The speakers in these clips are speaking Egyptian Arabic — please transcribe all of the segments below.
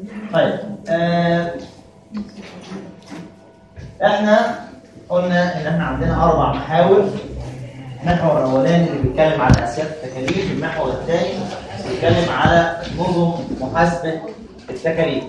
طيب آه احنا قلنا ان احنا عندنا اربع محاور المحور الاولاني اللي بيتكلم على اسياد التكاليف المحور الثاني بيتكلم على نظم محاسبه التكاليف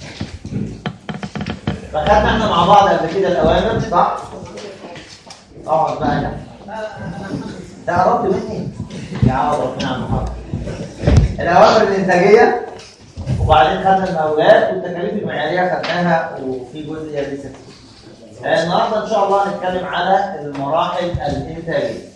فخدنا احنا مع بعض قبل كده الاوامر صح اقعد بقى هنا ده قربت مني يا عوض ربنا على المحاضره الاوامر الانتاجيه وبعدين خدنا المقاولات والتكاليف المعياريه خدناها وفي جزء لسه فيه آه، النهارده ان شاء الله هنتكلم على المراحل الانتاجيه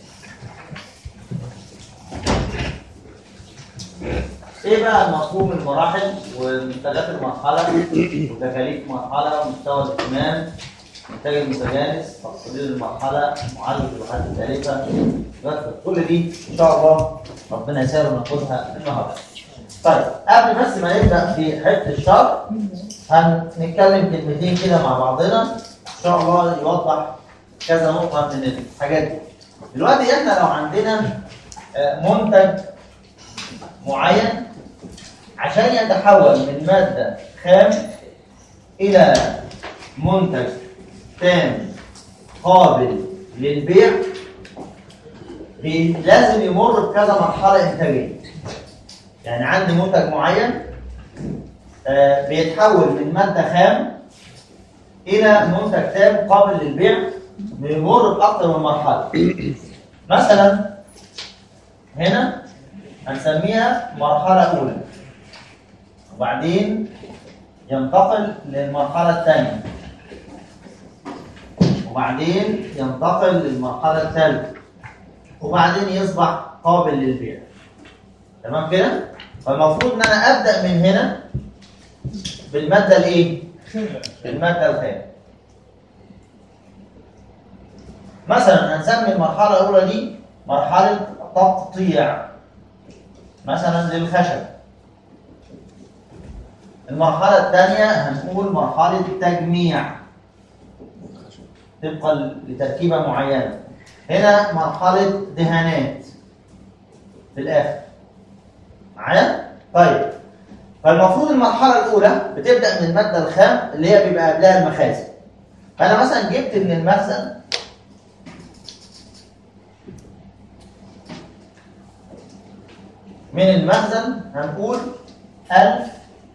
ايه بقى مفهوم المراحل ومنتجات المرحله وتكاليف مرحله ومستوى الاهتمام انتاج المتجانس تفصيل المرحله معالجه الوحدات الثالثه كل دي ان شاء الله ربنا يسهل وناخدها النهارده طيب قبل بس ما نبدا في حته الشرح هنتكلم كلمتين كده مع بعضنا ان شاء الله يوضح كذا نقطه من الحاجات دي دلوقتي احنا لو عندنا آه، منتج معين عشان يتحول من ماده خام الى منتج تام قابل للبيع بي- لازم يمر بكذا مرحله انتاجيه يعني عندي منتج معين آه، بيتحول من ماده خام الى منتج تام قابل للبيع بيمر باكثر من مرحله مثلا هنا هنسميها مرحله اولى وبعدين ينتقل للمرحله الثانيه وبعدين ينتقل للمرحله الثالثه وبعدين يصبح قابل للبيع تمام كده فالمفروض ان انا ابدا من هنا بالماده الايه بالماده الخام مثلا هنسمي المرحله الاولى دي مرحله تقطيع مثلا للخشب المرحله الثانيه هنقول مرحله تجميع طبقا لتركيبه معينه هنا مرحله دهانات في الاخر معايا طيب فالمفروض المرحله الاولى بتبدا من الماده الخام اللي هي بيبقى قبلها المخازن فانا مثلا جبت من المخزن من المخزن هنقول 1000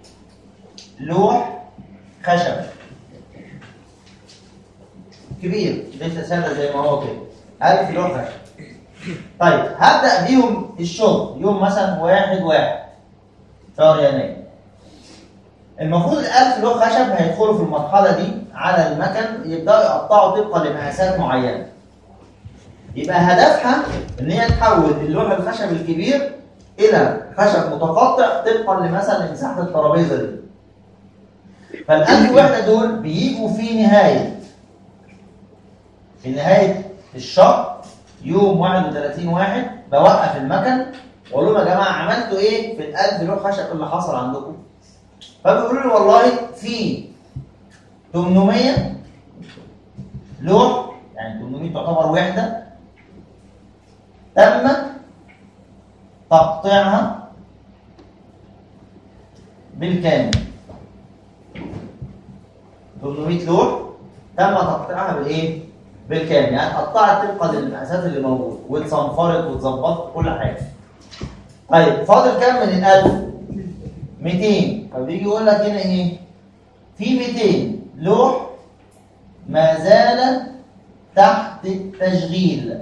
لوح خشب كبير ليس سهل زي ما هو كده 1000 لوح خشب طيب هبدأ بيهم الشغل يوم مثلا واحد واحد شهر يناير المفروض ال 1000 لوح خشب هيدخلوا في المرحلة دي على المكن يبدأوا يقطعوا طبقا لمقاسات معينة يبقى هدفها ان هي تحول اللوح الخشب الكبير الى خشب متقطع طبقا لمثلا مساحه الترابيزه دي فالألف وحده دول بيجوا في نهايه في نهايه الشهر يوم 31 واحد بوقف المكن واقول لهم يا جماعه عملتوا ايه في الألف لوح خشب اللي حصل عندكم فبيقولوا لي والله في 800 لوح يعني 800 تعتبر وحده تم تقطيعها بالكامل 800 لوح تم تقطيعها بالايه بالكامل يعني اتقطعت طبقا للمقاسات اللي موجوده واتصنفرت واتظبطت كل حاجه طيب فاضل كام من ال 1000 200 فبيجي يقول لك هنا ايه في 200 لوح ما زال تحت التشغيل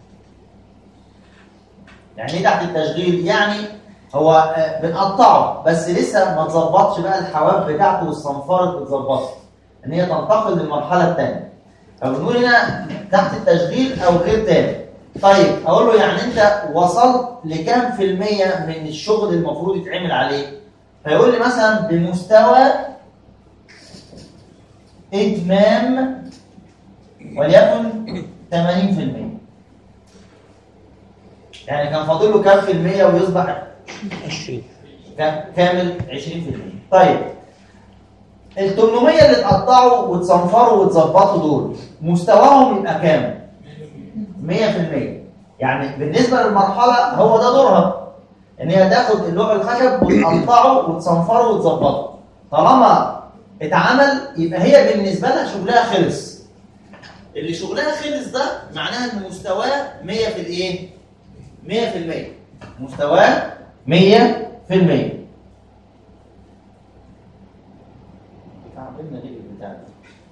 يعني ايه تحت التشغيل يعني هو آه، بنقطعه بس لسه ما اتظبطش بقى الحواف بتاعته والصنفره اتظبطت ان هي تنتقل للمرحله الثانيه فبنقول هنا تحت التشغيل او غير تام طيب اقول له يعني انت وصلت لكام في المية من الشغل المفروض يتعمل عليه فيقول لي مثلا بمستوى اتمام وليكن 80% يعني كان فاضل له كام في المية ويصبح 20 كام- كامل 20% طيب ال 800 اللي اتقطعوا واتصنفروا واتظبطوا دول مستواهم يبقى كام؟ 100% يعني بالنسبه للمرحله هو ده دورها ان هي تاخد اللوح الخشب وتقطعه وتصنفره وتظبطه طالما اتعمل يبقى هي بالنسبه لها شغلها خلص اللي شغلها خلص ده معناها ان مستواه 100 في الايه 100% مستواه 100% عملنا ليه البتاع ده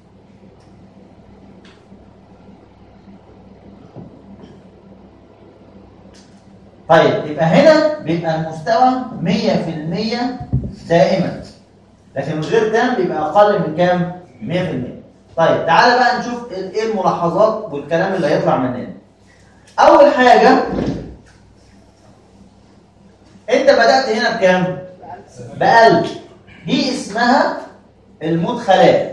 طيب يبقى هنا بيبقى المستوى 100% دائما لكن من غير تام بيبقى اقل من كام 100% طيب تعالى بقى نشوف ال- ايه الملاحظات والكلام اللي هيطلع مننا اول حاجه انت بدات هنا بكام ب1000 دي اسمها المدخلات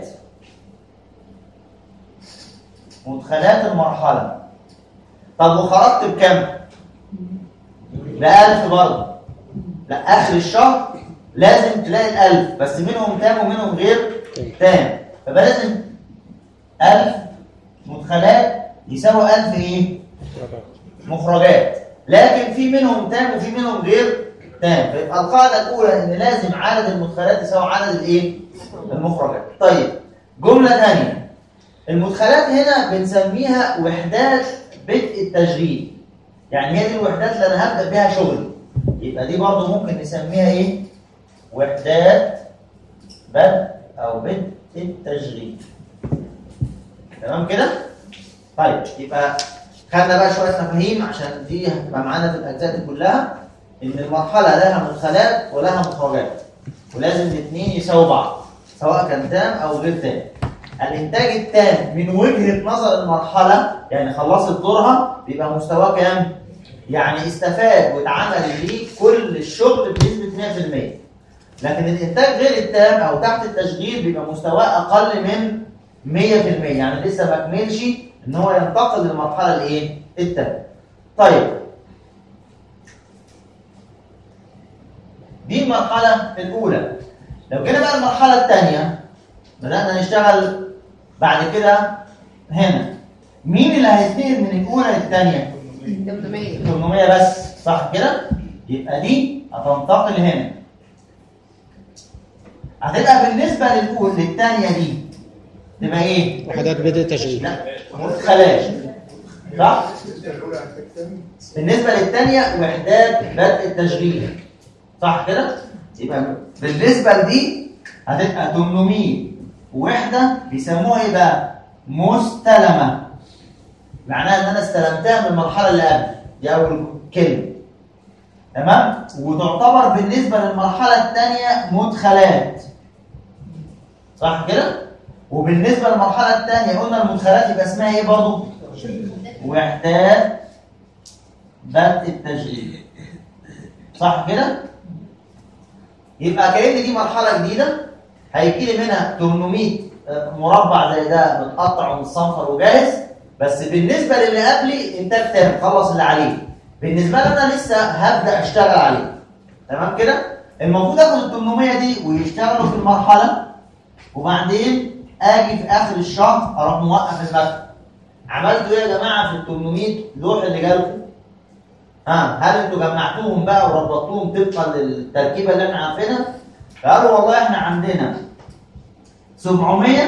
مدخلات المرحله طب وخرجت بكام بألف برضه لا آخر الشهر لازم تلاقي الألف بس منهم تام ومنهم غير تام فبقى لازم ألف مدخلات يساوي ألف إيه؟ مخرجات لكن في منهم تام وفي منهم غير تام فيبقى القاعدة الأولى إن لازم عدد المدخلات يساوي عدد الإيه؟ المخرجات طيب جملة ثانية المدخلات هنا بنسميها وحدات بدء التشغيل يعني هي دي الوحدات اللي انا هبدا بيها شغلي يبقى دي برضو ممكن نسميها ايه وحدات بدء او بدء التشغيل تمام كده طيب يبقى خدنا بقى شويه مفاهيم عشان دي هتبقى معانا في الاجزاء دي كلها ان المرحله لها مدخلات ولها مخرجات ولازم الاثنين يساووا بعض سواء كان تام او غير تام الانتاج التام من وجهه نظر المرحله يعني خلصت دورها بيبقى مستواه كام يعني استفاد واتعمل ليه كل الشغل بنسبه 100% لكن الانتاج غير التام او تحت التشغيل بيبقى مستواه اقل من 100% يعني لسه ما كملش ان هو ينتقل للمرحله الايه التام طيب دي المرحله الاولى لو جينا بقى المرحله الثانيه بدانا نشتغل بعد كده هنا مين اللي هيتنقل من الاولى للثانيه 800 800 بس صح كده يبقى دي هتنتقل هنا هتبقى بالنسبه للاولى للثانيه دي تبقى ايه وحدات بدء تشغيل لا مدخلات صح بالنسبه للثانيه وحدات بدء التشغيل صح كده يبقى بالنسبه لدي هتبقى 800 وحده بيسموها ايه بقى مستلمه معناها ان انا استلمتها من المرحله اللي قبل دي اول كلمه تمام وتعتبر بالنسبه للمرحله الثانيه مدخلات صح كده وبالنسبه للمرحله الثانيه قلنا المدخلات يبقى اسمها ايه برضو وحدات بدء التشغيل صح كده يبقى كأن دي مرحله جديده هيجي لي منها 800 مربع زي ده متقطع ومتصنفر وجاهز بس بالنسبه للي قبلي انتاج تام خلص اللي عليه بالنسبه لي انا لسه هبدا اشتغل عليه تمام كده المفروض اخد ال 800 دي ويشتغلوا في المرحله وبعدين اجي في اخر الشهر اروح موقف المكتب عملتوا ايه يا جماعه في ال 800 لوح اللي جالكم ها هل انتوا جمعتوهم بقى وربطتوهم طبقا للتركيبه اللي احنا عارفينها قالوا والله احنا عندنا 700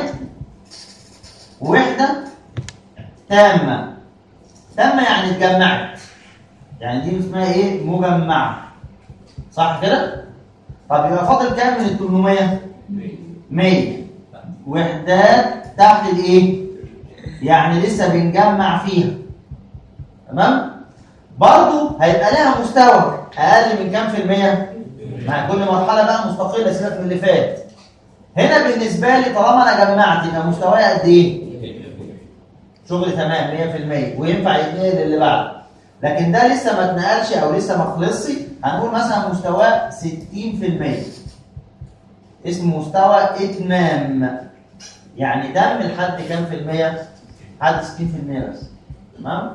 وحده تامه تامه يعني اتجمعت يعني دي اسمها ايه مجمعه صح كده طب يبقى فاضل كام من ال 800 100 وحدات تحت الايه يعني لسه بنجمع فيها تمام برضو هيبقى لها مستوى اقل من كام في المية مع كل مرحله بقى مستقله سيبك من اللي فات هنا بالنسبه لي طالما انا جمعت يبقى مستواي قد ايه شغل تمام 100% وينفع يتنقل للي بعده لكن ده لسه ما اتنقلش او لسه ما خلصش هنقول مثلا مستواه 60% اسمه مستوى اتمام يعني تم لحد كام في المية؟ لحد 60% بس تمام؟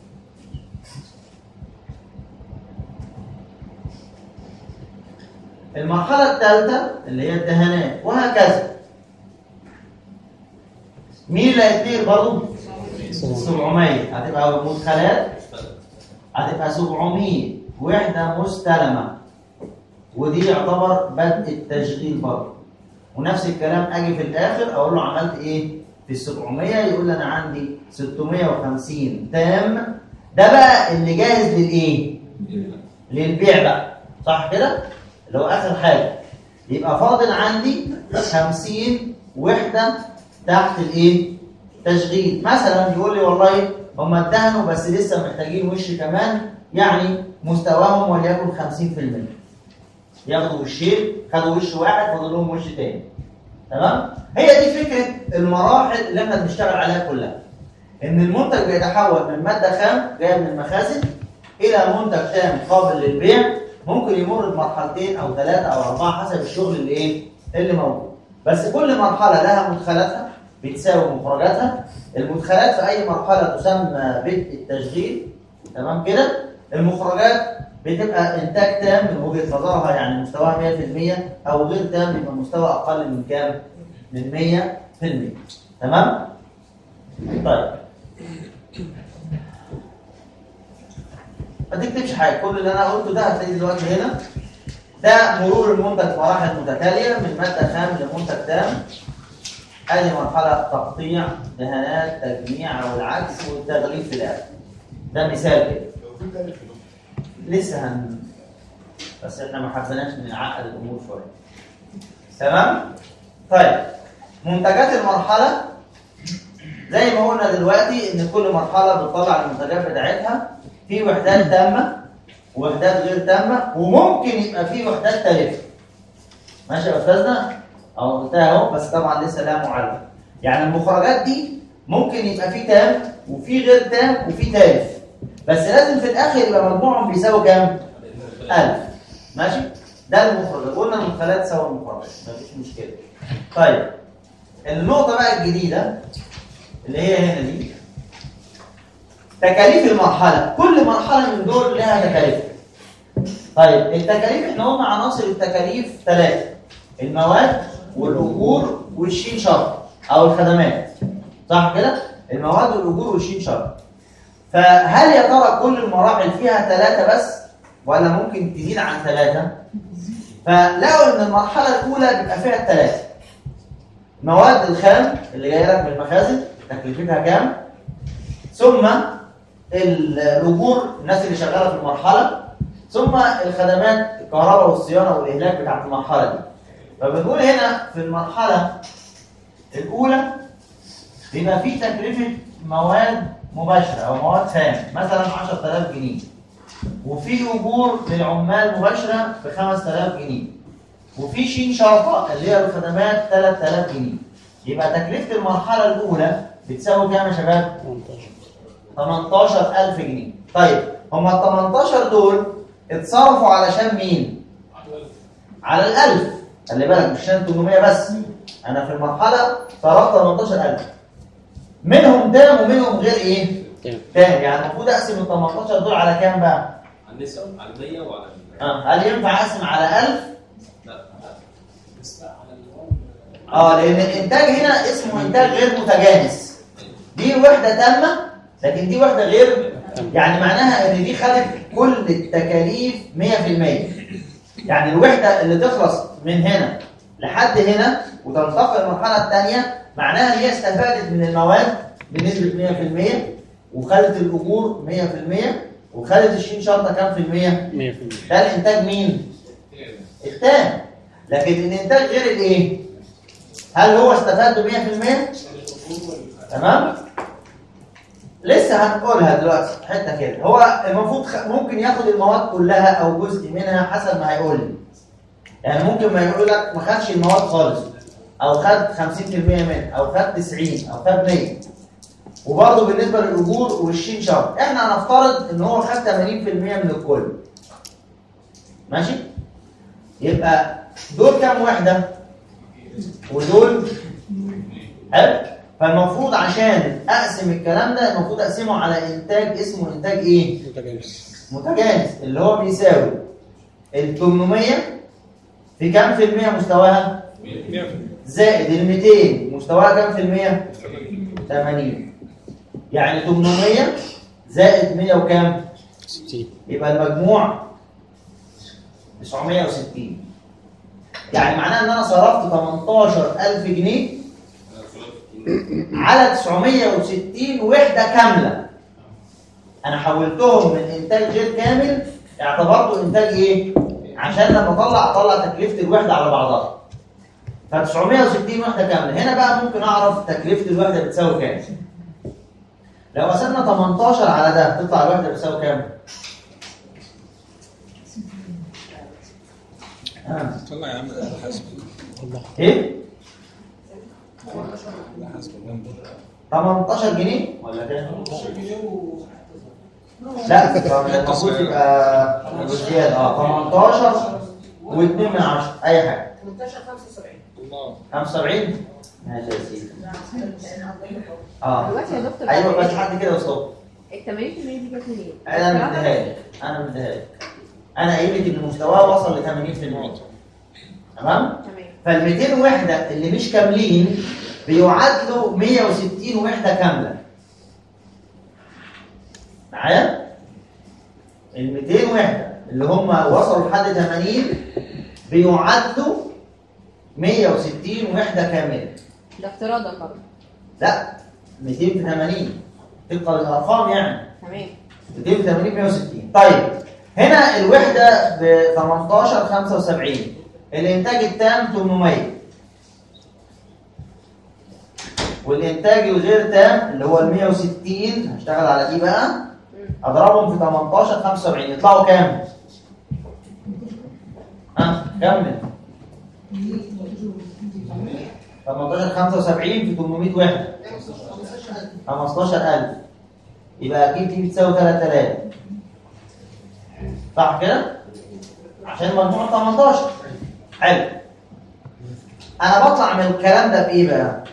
المرحلة الثالثة اللي هي الدهانات وهكذا مين اللي هيتنقل برضه؟ 700 هتبقى مدخلات هتبقى 700 وحدة مستلمة ودي يعتبر بدء التشغيل برضه ونفس الكلام اجي في الاخر اقول له عملت ايه في ال 700 يقول لي انا عندي 650 تام ده بقى اللي جاهز للايه للبيع بقى صح كده اللي هو اخر حاجه يبقى فاضل عندي 50 وحده تحت الايه تشغيل مثلا يقول لي والله هم اتهنوا بس لسه محتاجين وش كمان يعني مستواهم وليكن 50% ياخدوا وشين خدوا وش واحد فاضل لهم وش تاني تمام هي دي فكره المراحل اللي احنا بنشتغل عليها كلها ان المنتج بيتحول من ماده خام جايه من المخازن الى منتج تام قابل للبيع ممكن يمر بمرحلتين او ثلاثه او اربعه حسب الشغل اللي ايه اللي موجود بس كل مرحله لها مدخلاتها بتساوي مخرجاتها المدخلات في اي مرحله تسمى بدء التشغيل تمام كده المخرجات بتبقى انتاج تام من وجهه نظرها يعني مستواها 100% او غير تام يبقى مستوى اقل من كام من 100% تمام طيب ما تكتبش حاجه كل اللي انا قلته ده هتلاقيه دلوقتي هنا ده مرور المنتج مراحل متتاليه من ماده خام لمنتج تام ادي مرحله تقطيع دهانات تجميع او العكس والتغليف في الاخر ده مثال كده لو في تاني في النص لسه هن بس احنا ما حبيناش نعقد الامور شويه تمام طيب منتجات المرحله زي ما قلنا دلوقتي ان كل مرحله بتطلع المنتجات بتاعتها في وحدات تامه ووحدات غير تامه وممكن يبقى في وحدات تالفه ماشي يا استاذنا او قلتها اهو بس طبعا لسه لها معالجه يعني المخرجات دي ممكن يبقى في تام وفي غير تام وفي تالف بس لازم في الاخر يبقى مجموعهم بيساوي كام 1000 ماشي ده المخرجات قلنا المدخلات تساوي المخرجات مفيش مشكله طيب النقطه بقى الجديده اللي هي هنا دي تكاليف المرحله كل مرحله من دول لها تكاليف طيب التكاليف احنا قلنا عناصر التكاليف ثلاثه المواد والاجور والشين شرط او الخدمات صح كده المواد والاجور والشين شرط فهل يا ترى كل المراحل فيها ثلاثه بس ولا ممكن تزيد عن ثلاثه فلقوا ان المرحله الاولى بيبقى فيها الثلاثه مواد الخام اللي جايه لك من المخازن تكلفتها كام ثم الاجور الناس اللي شغاله في المرحله ثم الخدمات الكهرباء والصيانه والاهلاك بتاعت المرحله دي فبنقول هنا في المرحله الاولى بيبقى في تكلفه مواد مباشره او مواد خام مثلا 10000 جنيه وفي اجور للعمال مباشره ب 5000 جنيه وفي شين شرطه اللي هي الخدمات 3000 جنيه يبقى تكلفه المرحله الاولى بتساوي كام يا شباب 18000 جنيه طيب هم ال 18 دول اتصرفوا علشان مين على الألف خلي بالك مش عشان 800 بس انا في المرحله صرفت 18000 منهم تام ومنهم غير ايه تمام تام يعني المفروض اقسم ال 18 دول على كام بقى على النسب على 100 وعلى ال- اه هل ينفع اقسم على 1000 لا لا نسبة على اللي هو اه لان الانتاج هنا اسمه انتاج غير متجانس دي وحده تامه لكن دي وحده غير يعني معناها ان دي خدت كل التكاليف 100% يعني الوحده اللي تخلص من هنا لحد هنا وتنتقل للمرحله الثانيه معناها ان هي استفادت من المواد بنسبه 100% وخدت الاجور 100% وخدت الشين شرطه كام في المية؟ 100% ده الانتاج مين؟ التام لكن الانتاج غير الايه؟ هل هو استفاد ب 100%؟ تمام؟ لسه هنقولها دلوقتي حته كده هو المفروض خ... ممكن ياخد المواد كلها او جزء منها حسب ما هيقول لي يعني ممكن ما يقول لك ما خدش المواد خالص او خد 50% منها او خد 90 او خد 100 وبرضه بالنسبه للاجور والشين شرط احنا هنفترض ان هو خد 80% من الكل ماشي يبقى دول كام وحده ودول حلو فالمفروض عشان اقسم الكلام ده المفروض اقسمه على انتاج اسمه انتاج ايه متجانس متجانس اللي هو بيساوي ال 800 في كام في المية مستواها زائد ال 200 مستواها كام في المية 80 يعني 800 زائد 100 وكام 60 يبقى المجموع 960 يعني معناه ان انا صرفت 18000 جنيه على 960 وحده كامله انا حولتهم من انتاج غير كامل اعتبرته انتاج ايه عشان لما اطلع اطلع تكلفه الوحده على بعضها ف 960 وحده كامله هنا بقى ممكن اعرف تكلفه الوحده بتساوي كام لو قسمنا 18 على ده تطلع الوحده بتساوي كام آه. طلع يا عم ده حاسب ايه ده حاسب جنبه 18 جنيه ولا كام 15 جنيه و لا المفروض يبقى زياده اه 18 و2 من 10 اي حاجه 18 75 الله 75 ماشي يا سيدي اه دلوقتي يا دكتور ايوه بس حد كده وصل ال 80% دي جت منين؟ انا مديها لك انا مديها لك انا قايل لك ان مستواه وصل ل 80% تمام تمام فال 200 وحده اللي مش كاملين بيعادلوا 160 وحده كامله معايا ال 200 وحده اللي هم وصلوا لحد 80 بيعادلوا 160 وحده كامله ده افتراضا برضه لا 200 في 80 طبقا للارقام يعني تمام 280 160 طيب هنا الوحده ب 18 75 الانتاج التام 800 والانتاج الغير تام اللي هو ال 160 هشتغل على دي بقى اضربهم في 18 75 يطلعوا كام؟ ها كمل 18 75 في 800 وحده 15000 يبقى اكيد دي بتساوي 3000 صح كده؟ عشان مجموع 18 حلو انا بطلع من الكلام ده بايه بقى؟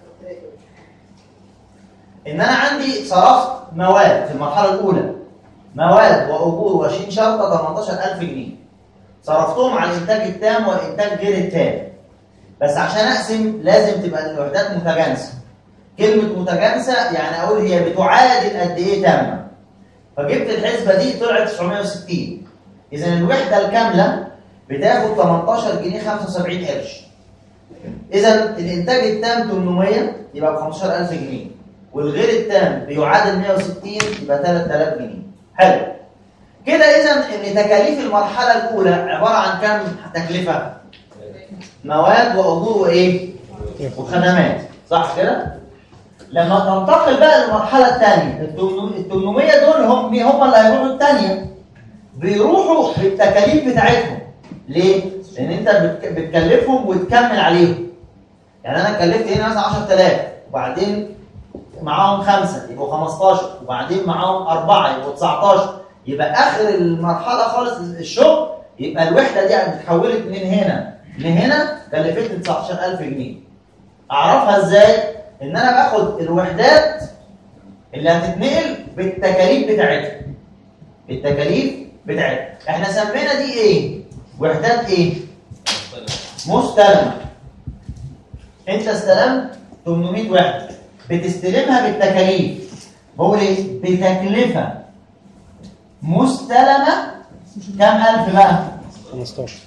ان انا عندي صرفت مواد في المرحله الاولى مواد واجور وشين شرطه 18000 جنيه صرفتهم على الانتاج التام والانتاج غير التام بس عشان اقسم لازم تبقى الوحدات متجانسه كلمه متجانسه يعني اقول هي بتعادل قد ايه تامه فجبت الحسبه دي طلعت 960 اذا الوحده الكامله بتاخد 18 جنيه 75 قرش اذا الانتاج التام 800 يبقى ب 15000 جنيه والغير التام بيعادل 160 يبقى 3000 جنيه حلو كده اذا ان تكاليف المرحله الاولى عباره عن كم تكلفه مواد واجور وايه وخدمات صح كده لما تنتقل بقى للمرحله الثانيه ال 800 دول هم هم اللي هيروحوا الثانيه بيروحوا بالتكاليف بتاعتهم ليه لان انت بتك- بتكلفهم وتكمل عليهم يعني انا كلفت هنا مثلا 10000 وبعدين معاهم خمسه يبقوا 15 وبعدين معاهم اربعه يبقوا 19 يبقى اخر المرحله خالص الشغل يبقى الوحده دي اتحولت من هنا لهنا كلفتني 19000 جنيه اعرفها ازاي ان انا باخد الوحدات اللي هتتنقل بالتكاليف بتاعتها بالتكاليف بتاعتها احنا سمينا دي ايه وحدات ايه مستلمه انت استلمت 800 وحده بتستلمها بالتكاليف بقول ايه بتكلفه مستلمه كام الف بقى 15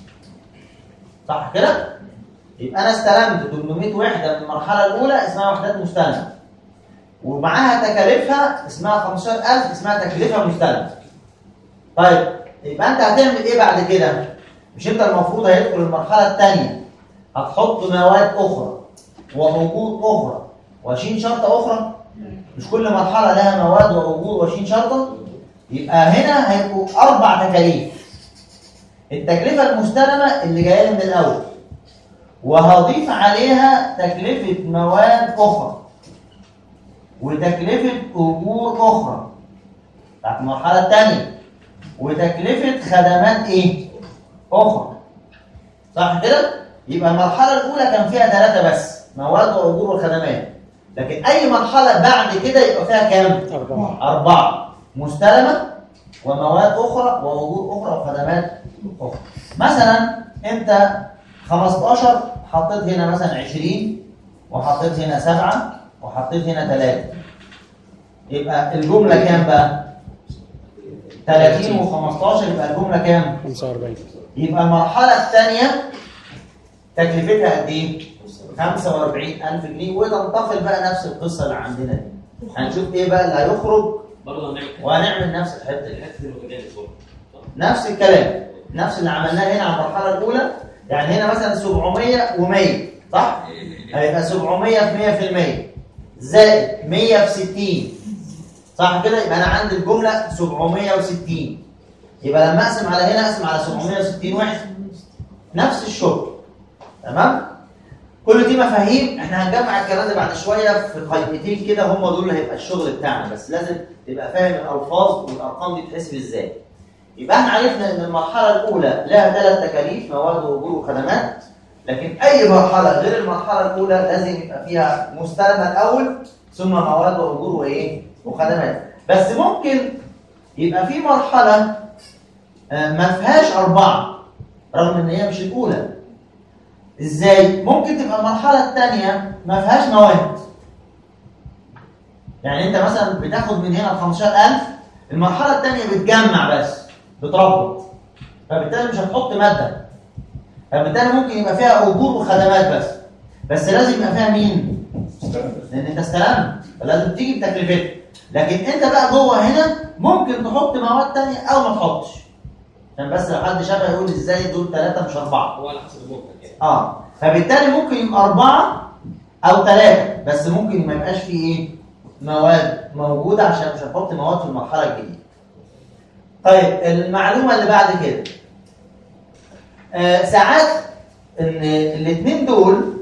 صح كده يبقى انا استلمت 800 وحده من المرحله الاولى اسمها وحدات مستلمه ومعاها تكاليفها اسمها 15000 اسمها تكلفه مستلمه طيب يبقى انت هتعمل ايه بعد كده مش انت المفروض هيدخل المرحله الثانيه هتحط مواد اخرى واجور اخرى وشين شرطه اخرى مش كل مرحله لها مواد واجور وشين شرطه يبقى هنا هيبقوا اربع تكاليف التكلفه المستلمه اللي جايه لي من الاول وهضيف عليها تكلفه مواد اخرى وتكلفه اجور اخرى بتاعت المرحله الثانيه وتكلفه خدمات ايه اخرى صح كده يبقى المرحله الاولى كان فيها ثلاثه بس مواد واجور وخدمات لكن اي مرحله بعد كده يبقى فيها كام أربعة أربعة مستلمة ومواد أخرى ووجود أخرى وخدمات أخرى مثلا أنت 15 حطيت هنا مثلا 20 وحطيت هنا 7 وحطيت هنا 3 يبقى الجملة كام بقى؟ 30 و15 يبقى الجملة كام؟ 45 يبقى المرحلة الثانية تكلفتها قد ايه 45000 جنيه وتنتقل بقى نفس القصه اللي عندنا دي هنشوف ايه بقى اللي هيخرج برضه هنعمل وهنعمل نفس الحته دي حته المتجانس برضه صح؟ نفس الكلام نفس اللي عملناه هنا على المرحله الاولى يعني هنا مثلا 700 و100 صح هيبقى 700 في 100% زائد 100 في 60 صح كده يبقى انا عندي الجمله 760 يبقى لما اقسم على هنا اقسم على 760 واحد نفس الشغل تمام كل دي مفاهيم احنا هنجمع الكلام ده بعد شويه في قائمتين كده هم دول اللي هيبقى الشغل بتاعنا بس لازم تبقى فاهم الالفاظ والارقام دي تتحسب ازاي يبقى احنا عرفنا ان المرحله الاولى لها ثلاث تكاليف مواد واجور وخدمات لكن اي مرحله غير المرحله الاولى لازم يبقى فيها مستلمه الاول ثم مواد واجور وايه وخدمات بس ممكن يبقى في مرحله آه، ما فيهاش اربعه رغم ان هي مش الاولى ازاي ممكن تبقى المرحله الثانيه ما فيهاش مواد يعني انت مثلا بتاخد من هنا 15000 المرحله الثانيه بتجمع بس بتربط فبالتالي مش هتحط ماده فبالتالي ممكن يبقى فيها اجور وخدمات بس بس لازم يبقى فيها مين لان انت استلمت فلازم تيجي بتكلفتها لكن انت بقى جوه هنا ممكن تحط مواد تانية او ما تحطش عشان بس لو حد شافها يقول ازاي دول ثلاثه مش اربعه هو على حسب المنتج يعني اه فبالتالي ممكن يبقى أربعة أو ثلاثة بس ممكن ما يبقاش فيه إيه؟ مواد موجودة عشان مش هنحط مواد في المرحلة الجديدة. طيب المعلومة اللي بعد كده آه ساعات إن الاثنين دول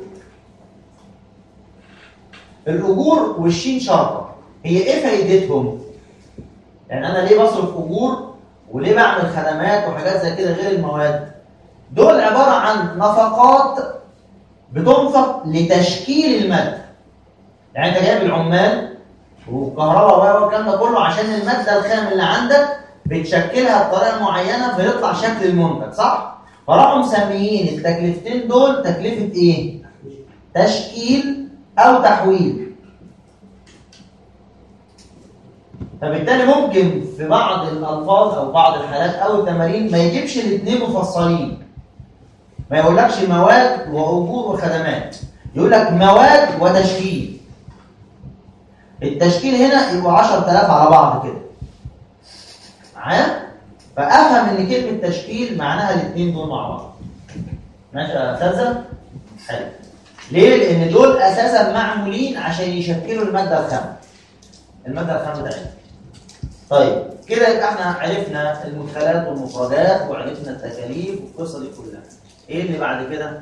الأجور والشين شرطة هي إيه فايدتهم؟ يعني أنا ليه بصرف أجور وليه بعمل خدمات وحاجات زي كده غير المواد؟ دول عبارة عن نفقات بتنفق لتشكيل المادة يعني انت جايب العمال والكهرباء والكلام ده كله عشان المادة الخام اللي عندك بتشكلها بطريقة معينة فيطلع شكل المنتج صح؟ فراحوا مسميين التكلفتين دول تكلفة ايه؟ تشكيل أو تحويل فبالتالي ممكن في بعض الألفاظ أو بعض الحالات أو التمارين ما يجيبش الاثنين مفصلين ما يقولكش مواد واجور وخدمات يقول لك مواد وتشكيل التشكيل هنا يبقى 10000 على بعض كده معايا فافهم ان كلمه تشكيل معناها الاثنين دول مع بعض ماشي يا استاذه حلو ليه لان دول اساسا معمولين عشان يشكلوا الماده الخام الماده الخام بتاعتنا طيب كده يبقى احنا عرفنا المدخلات والمفردات وعرفنا التكاليف والقصه دي كلها ايه اللي بعد كده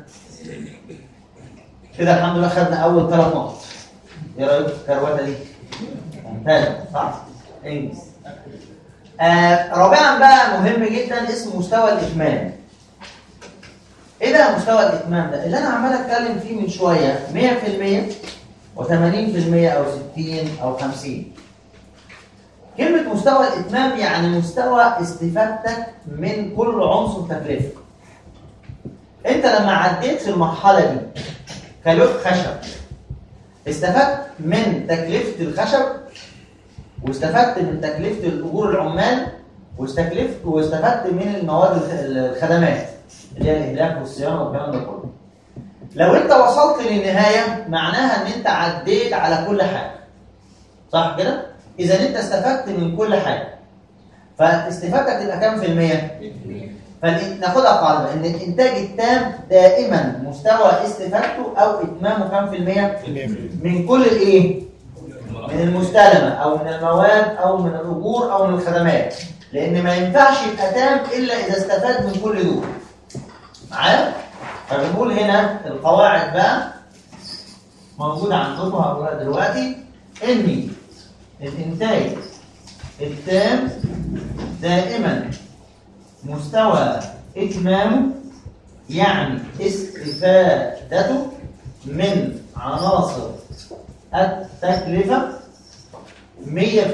كده الحمد لله خدنا اول ثلاث نقط ايه رايك في الكروته دي ممتاز صح انجز آه رابعا بقى مهم جدا اسمه مستوى الاتمام ايه بقى مستوى الاتمام ده اللي انا عمال اتكلم فيه من شويه 100% و80% او 60 او 50 كلمه مستوى الاتمام يعني مستوى استفادتك من كل عنصر تكلفه انت لما عديت في المرحله دي كلوح خشب استفدت من تكلفه الخشب واستفدت من تكلفه الاجور العمال واستكلفت واستفدت من المواد الخ- الخدمات اللي هي الاهلاك والصيانه والكلام ده كله لو انت وصلت للنهايه معناها ان انت عديت على كل حاجه صح كده اذا انت استفدت من كل حاجه فاستفادتك تبقى كام في الميه فناخدها قاعده ان الانتاج التام دائما مستوى استفادته او اتمامه كام في الميه من كل الايه من المستلمه او من المواد او من الاجور او من الخدمات لان ما ينفعش يبقى تام الا اذا استفاد من كل دول معايا فبنقول هنا القواعد بقى موجوده عندكم هقولها دلوقتي ان الانتاج التام دائما مستوى اتمامه يعني استفادته من عناصر التكلفة 100%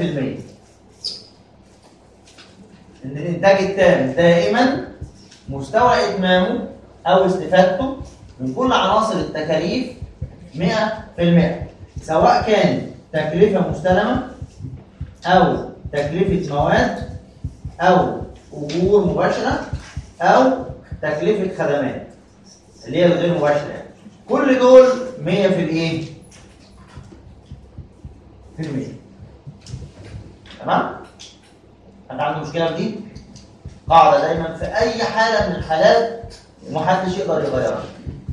إن الإنتاج التام دائما مستوى إتمامه أو استفادته من كل عناصر التكاليف 100% سواء كان تكلفة مستلمة أو تكلفة مواد أو أجور مباشرة أو تكلفة خدمات اللي هي الغير مباشره يعني كل دول 100 في الايه؟ في المية تمام؟ حد عنده مشكله في دي؟ قاعده دايما في اي حاله من الحالات ومحدش يقدر يغيرها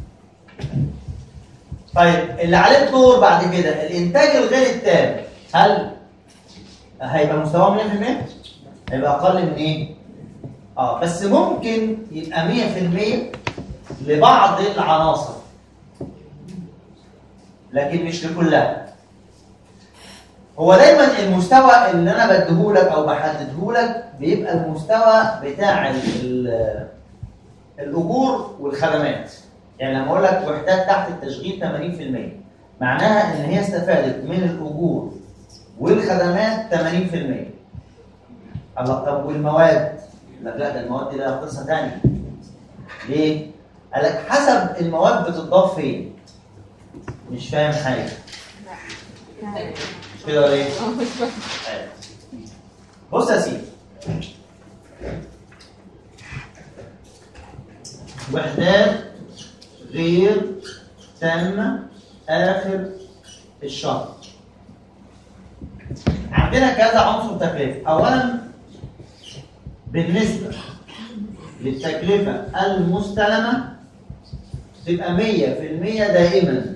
طيب اللي عليه الدور بعد كده الانتاج الغير التام هل هيبقى مستواه 100%؟ هيبقى اقل من ايه؟ اه بس ممكن يبقى 100% لبعض العناصر لكن مش لكلها هو دايما المستوى اللي انا بديهولك او بحددهولك بيبقى المستوى بتاع ال- ال- الاجور والخدمات يعني لما اقول لك وحدات تحت التشغيل 80% معناها ان هي استفادت من الاجور والخدمات 80% الله طب والمواد لا لا ده المواد دي لها قصه ثانيه ليه؟ قال لك حسب المواد بتضاف فين مش فاهم حاجه مش كده ولا ايه؟ اه مش فاهمة. أيوة. بص يا سيدي وحدات غير تامة آخر الشهر عندنا كذا عنصر تكلفة أولا بالنسبة للتكلفة المستلمة تبقى 100% دائما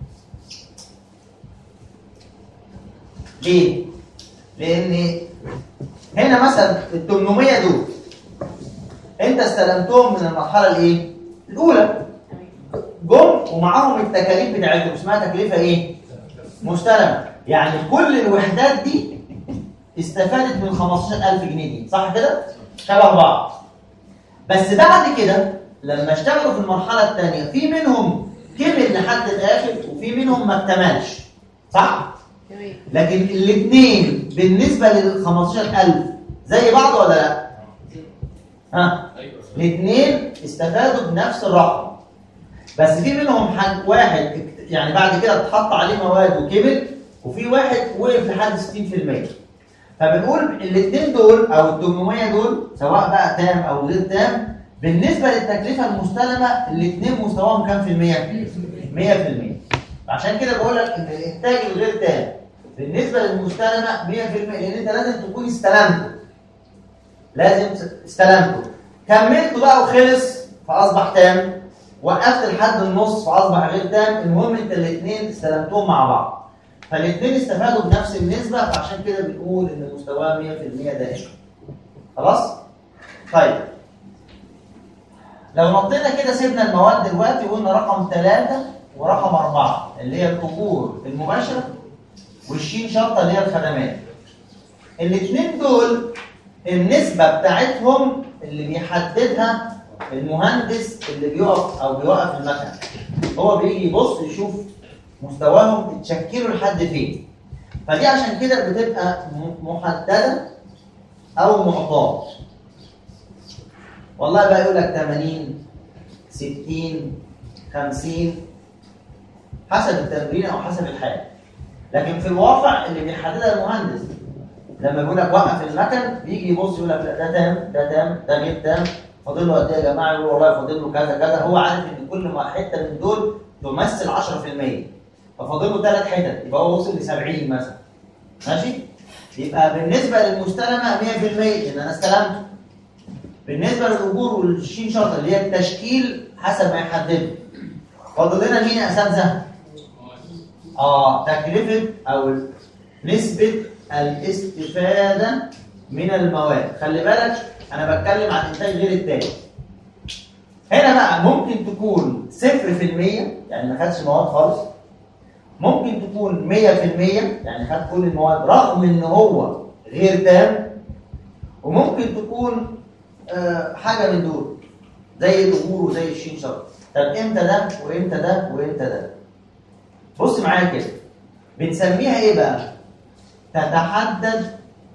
ليه؟ لأن هنا مثلا ال 800 دول أنت استلمتهم من المرحلة الإيه؟ الأولى جم ومعاهم التكاليف بتاعتهم اسمها تكلفة إيه؟ مستلمة يعني كل الوحدات دي استفادت من 15000 جنيه دي صح كده؟ شبه بعض بس بعد كده لما اشتغلوا في المرحلة الثانية في منهم كمل لحد الآخر وفي منهم ما اكتملش صح؟ تمام لكن الاثنين بالنسبة لل 15000 زي بعض ولا لا؟ ها؟ ايوه الاثنين استفادوا بنفس الرقم بس في منهم حد واحد اكت- يعني بعد كده اتحط عليه مواد وكبر وفي واحد وقف لحد 60% فبنقول الاثنين دول او ال 800 دول سواء بقى تام او غير تام بالنسبه للتكلفه المستلمه الاثنين مستواهم كام في المية؟ 100% عشان كده بقول لك ان الانتاج الغير تام بالنسبه للمستلمه 100% لان انت لازم تكون استلمته لازم استلمته كملته بقى وخلص فاصبح تام وقفت لحد النص فاصبح غير تام المهم انت الاثنين استلمتهم مع بعض فالاثنين استفادوا بنفس النسبه فعشان كده بنقول ان مستواه 100% دائما خلاص طيب لو نطينا كده سيبنا المواد دلوقتي وقلنا رقم ثلاثة ورقم أربعة اللي هي الأجور المباشرة والشين شرطة اللي هي الخدمات الاثنين دول النسبة بتاعتهم اللي بيحددها المهندس اللي بيقف أو بيوقف المكنة هو بيجي يبص يشوف مستواهم اتشكلوا لحد فين فدي عشان كده بتبقى م- محددة أو معطاة والله بقى يقول لك 80 60 50 حسب التمرين او حسب الحاله لكن في الواقع اللي بيحددها المهندس لما بيقول لك وقف المكن بيجي يبص يقول لك لا ده تام ده تام ده غير تام فاضل له قد ايه يا جماعه يقول والله فاضل له كذا كذا هو عارف ان كل ما حته من دول تمثل 10% ففاضل له ثلاث حتت يبقى هو وصل ل 70 مثلا ماشي يبقى بالنسبه للمستلمه 100% ان انا استلمته بالنسبه للاجور والشين شرط اللي هي التشكيل حسب ما يحدده فاضل لنا مين يا اساتذه؟ اه تكلفه او نسبه الاستفاده من المواد خلي بالك انا بتكلم عن انتاج غير التاني هنا بقى ممكن تكون 0% يعني ما خدش مواد خالص ممكن تكون 100% يعني خد كل المواد رغم ان هو غير تام وممكن تكون آه، حاجه من دول زي الاجور وزي الشين شرط طب امتى ده وامتى ده وامتى ده بص معايا كده بنسميها ايه بقى تتحدد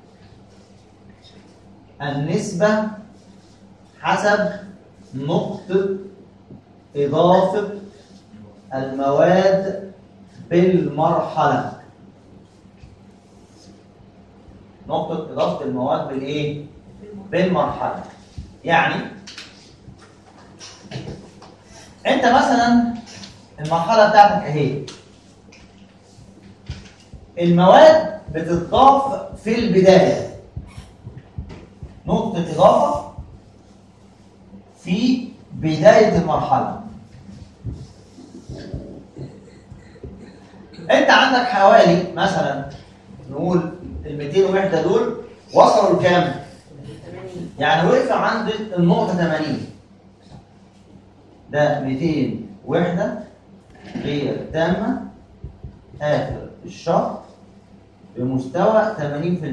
النسبة حسب نقطة إضافة المواد بالمرحلة نقطة إضافة المواد بالإيه؟ بالمرحلة يعني انت مثلا المرحله بتاعتك اهي المواد بتضاف في البدايه نقطه اضافه في بدايه المرحله انت عندك حوالي مثلا نقول ال 200 وحده دول وصلوا لكام؟ يعني وقفوا عند النقطه 80 ده 200 وحده غير تامه اخر الشهر بمستوى 80%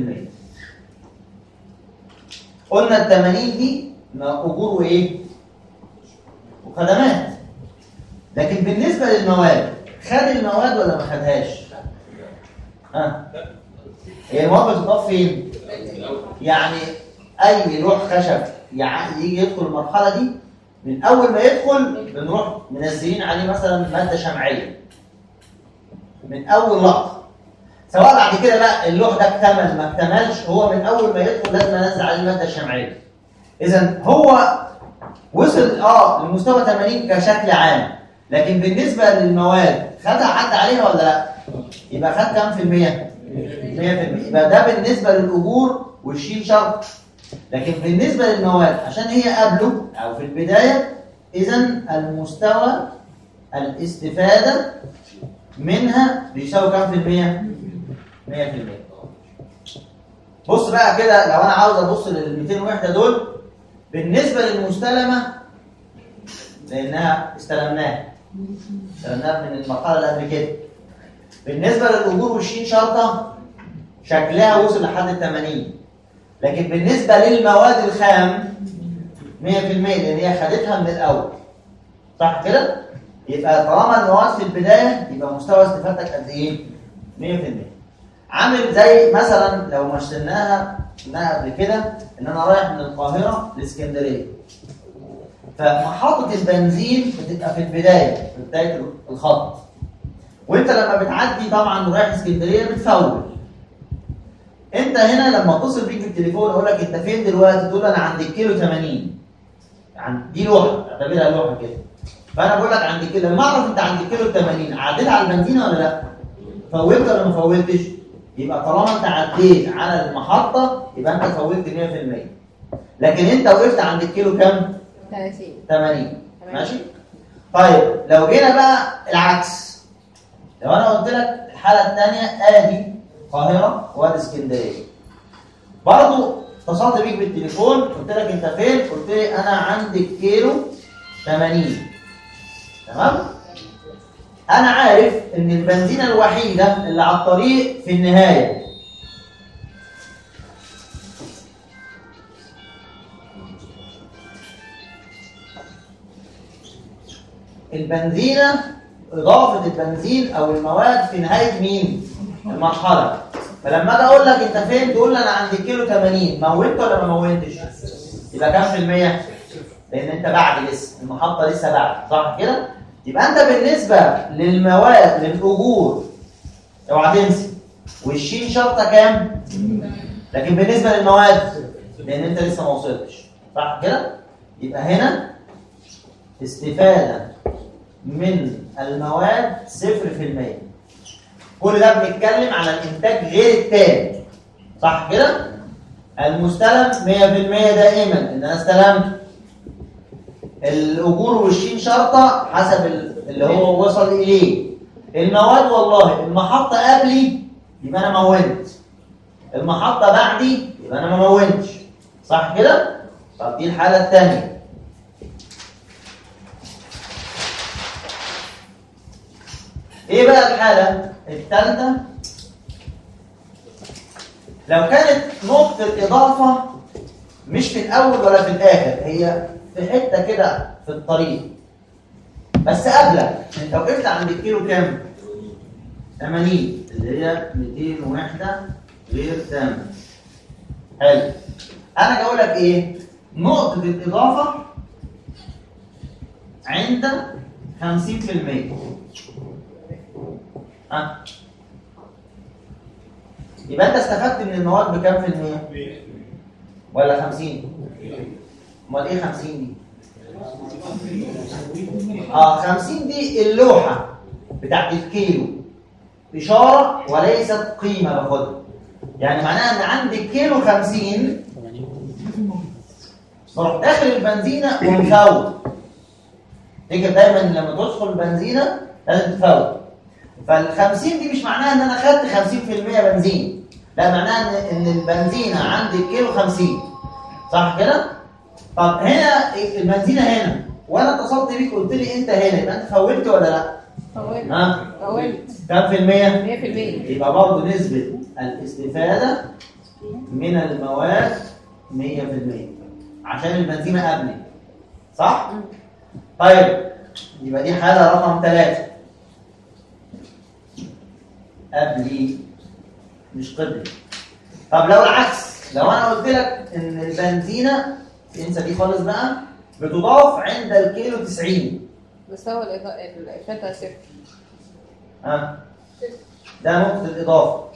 قلنا ال 80 دي ما اجور وايه؟ وخدمات لكن بالنسبه للمواد خد المواد ولا ما خدهاش؟ ها؟ هي المواد بتضاف فين؟ يعني اي لوح خشب يع- يجي يدخل المرحله دي من اول ما يدخل بنروح منزلين عليه مثلا ماده شمعيه من اول لقطه سواء بعد كده بقى اللوح ده اكتمل ما اكتملش هو من اول ما يدخل لازم انزل عليه الماده الشمعيه اذا هو وصل اه لمستوى 80 كشكل عام لكن بالنسبه للمواد خدها عدى عليها ولا لا يبقى خد كام في المية 100% يبقى ده بالنسبه للاجور والشيل شرط لكن بالنسبه للمواد عشان هي قبله او في البدايه اذا المستوى الاستفاده منها بيساوي كام في المية 100% بص بقى كده لو انا عاوز ابص لل 200 وحده دول بالنسبه للمستلمه لانها استلمناها استلمناها من المرحله اللي قبل كده بالنسبه للاجور والشين شرطه شكلها وصل لحد ال 80 لكن بالنسبه للمواد الخام 100% لان هي خدتها من الاول صح كده؟ يبقى طالما المواد في البدايه يبقى مستوى استفادتك قد ايه؟ 100% عامل زي مثلا لو مثلناها قلناها قبل كده ان انا رايح من القاهره لاسكندريه فمحطه البنزين بتبقى في البدايه في بدايه الخط وانت لما بتعدي طبعا ورايح اسكندريه بتفول انت هنا لما اتصل بيك بالتليفون اقول لك انت فين دلوقتي تقول انا عند الكيلو 80 يعني دي لوحه اعتبرها لوحه كده فانا بقول لك عند الكيلو لما اعرف انت عند الكيلو 80 عديت على البنزينه ولا لا فولت ولا ما فولتش يبقى طالما انت عديت على المحطه يبقى انت فولت 100% لكن انت وقفت عند الكيلو كام 30 80 تمام. ماشي طيب لو جينا بقى العكس لو انا قلت لك الحاله الثانيه ادي القاهره وادي اسكندريه برضو اتصلت بيك بالتليفون قلت لك انت فين قلت لي انا عند الكيلو 80 تمام انا عارف ان البنزينه الوحيده اللي على الطريق في النهايه البنزينه اضافه البنزين او المواد في نهايه مين المرحله فلما اجي اقول لك انت فين تقول لي انا عند الكيلو 80 موتت ولا ما موتتش يبقى كام في الميه لان انت بعد لسه المحطه لسه بعد صح كده يبقى انت بالنسبه للمواد للاجور اوعى تنسي والشين شرطه كام لكن بالنسبه للمواد لان انت لسه ما وصلتش صح كده يبقى هنا استفاده من المواد صفر في المية كل ده بنتكلم على الانتاج غير التاني صح كده المستلم 100% دائما ان انا استلمت الاجور والشين شرطه حسب ال- اللي هو وصل اليه المواد والله المحطه قبلي يبقى انا مونت المحطه بعدي يبقى انا ما مونتش صح كده طب دي الحاله الثانيه ايه بقى الحاله الثالثه لو كانت نقطه اضافه مش في الاول ولا في الاخر هي في حته كده في الطريق بس قبلك انت وقفت عند الكيلو كام 80 اللي هي 200 وحده غير تامه حلو انا جاي اقول لك ايه نقطه الاضافه عند 50% ها يبقى انت استفدت من المواد بكام في المية؟ ولا 50 امال ايه 50 دي اه 50 دي اللوحه بتاعت الكيلو اشاره وليست قيمه باخدها يعني معناها ان عندي الكيلو 50 بروح داخل البنزينه ومفوت تيجي دايما لما تدخل البنزينه لازم تفوت فال 50 دي مش معناها ان انا خدت 50% بنزين لا معناها ان ان البنزينه عندي الكيلو 50 صح كده؟ طب هنا البنزينه هنا وانا اتصلت بيك قلت لي انت هنا يبقى انت فولت ولا لا؟ فولت ها؟ فولت كام في المية؟ 100% يبقى برضه نسبة الاستفادة من المواد 100% عشان البنزينة قبلي صح؟ مم. طيب يبقى دي حالة رقم ثلاثة قبلي مش قبلي طب لو العكس لو انا قلت لك ان البنزينة انسى دي خالص بقى بتضاف عند الكيلو 90 مستوى الإضاءة الإفادة صفر ها ده نقطة الإضافة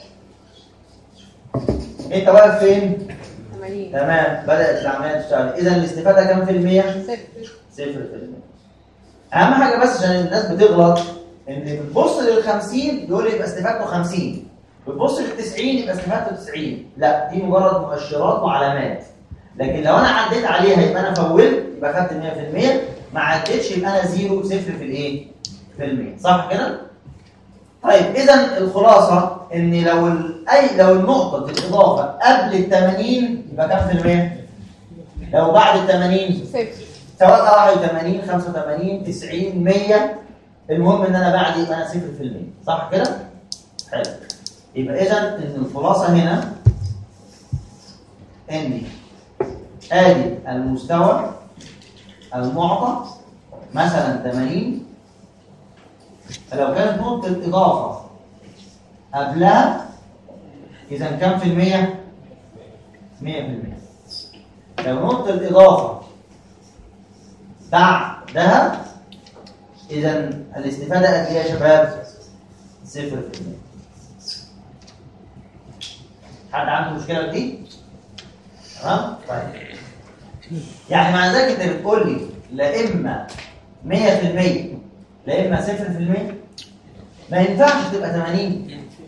انت واقف فين؟ 80 تمام بدأت العملية تشتغل إذا الاستفادة كام في المية؟ صفر صفر في المية أهم حاجة بس عشان الناس بتغلط إن بتبص لل 50 يقول لي يبقى استفادته 50 بتبص لل 90 يبقى استفادته 90 لا دي مجرد مؤشرات وعلامات لكن لو أنا عديت عليها يبقى أنا فولت يبقى خدت 100% ما عديتش يبقى أنا زيرو صفر في الإيه؟ في المية صح كده؟ طيب إذا الخلاصة إن لو ال... أي لو النقطة الإضافة قبل ال 80 يبقى كام في المية؟ لو بعد ال 80 صفر سواء 81 85 90 100 المهم ان انا بعد يبقى انا 0% صح كده؟ حلو يبقى اذا ان الخلاصه هنا ان ادي المستوى المعطى مثلا 80 فلو كانت نقطه الاضافه قبلها اذا كم في المية؟ 100% لو نقطه الاضافه بعدها اذا الاستفاده قد ايه يا شباب صفر في المية حد عنده مشكله في دي تمام طيب يعني مع ذلك انت بتقول لي لا اما 100% لا اما 0% ما ينفعش تبقى 80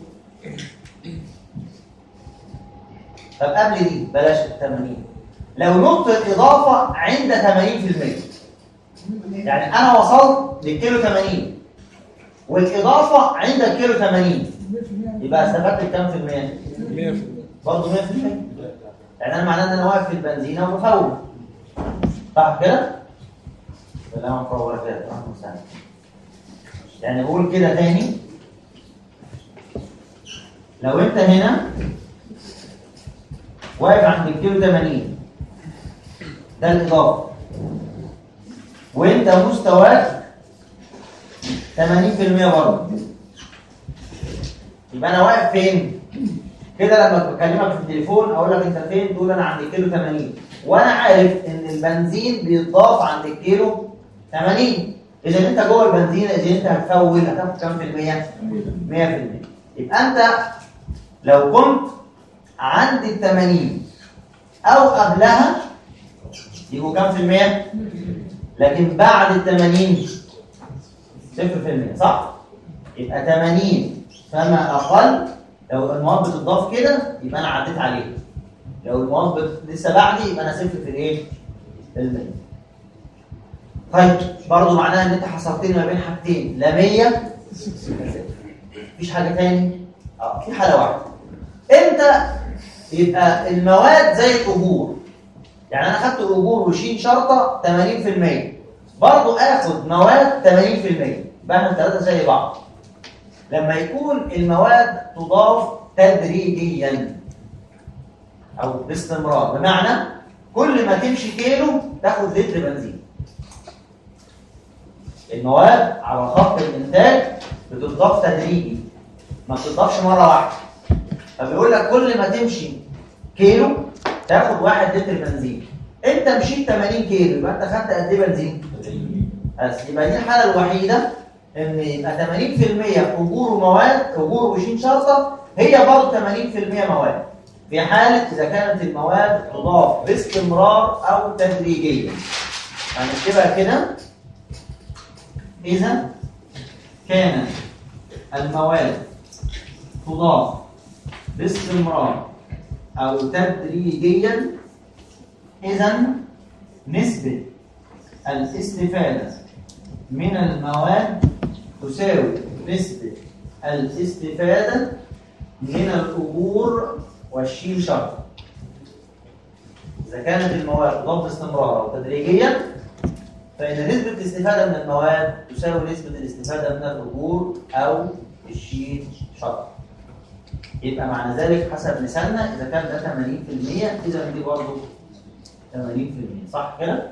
طب قبل دي بلاش 80 لو نقطه اضافه عند 80% يعني انا وصلت للكيلو 80 والاضافه عند الكيلو 80 يبقى استفدت كام في المية؟ 100% برضه 100% يعني انا معناه ان انا واقف في البنزينه وبفول صح كده؟ سلام عليكم وبركاته رحمه الله يعني بقول كده تاني لو انت هنا واقف عند الكيلو 80 ده الاضافه وانت مستواك 80% برضه يبقى انا واقف فين؟ كده لما بكلمك في التليفون اقول لك انت فين؟ تقول انا عند الكيلو 80 وانا عارف ان البنزين بيتضاف عند الكيلو 80 اذا انت جوه البنزين اذا انت هتفول هتاخد كام في المية؟ 100% يبقى انت لو كنت عند ال 80 او قبلها يبقوا كام في المية؟ لكن بعد ال 80 صفر في المية صح؟ يبقى 80 فما أقل لو المواد بتضاف كده يبقى أنا عديت عليه لو المواد بت- لسه بعدي يبقى أنا صفر في الإيه؟ في المية طيب برضه معناها إن أنت حصرتني ما بين حاجتين لا 100 مفيش حاجة تاني؟ أه في حالة واحدة إمتى يبقى المواد زي الأجور يعني انا خدت الاجور وشين شرطه 80% برضه اخد مواد 80% بقى الثلاثه زي بعض لما يكون المواد تضاف تدريجيا او باستمرار بمعنى كل ما تمشي كيلو تاخد لتر بنزين المواد على خط الانتاج بتضاف تدريجي ما بتضافش مره واحده فبيقول لك كل ما تمشي كيلو تاخد واحد لتر بنزين انت مشيت 80 كيلو يبقى انت خدت قد ايه بنزين بس يبقى دي الحاله الوحيده ان يبقى 80% اجور ومواد اجور وشين شرطه هي برضه 80% مواد في حاله اذا كانت المواد تضاف باستمرار او تدريجيا هنكتبها كده إذا كانت المواد تضاف باستمرار أو تدريجيا إذا نسبة الاستفادة من المواد تساوي نسبة الاستفادة من الأجور والشيل شرط إذا كانت المواد تضاف باستمرار أو تدريجيا فإن نسبة الاستفادة من المواد تساوي نسبة الاستفادة من الأجور أو الشيل شرط يبقى معنى ذلك حسب مثالنا إذا كان ده 80% إذا دي برضه 80% صح كده؟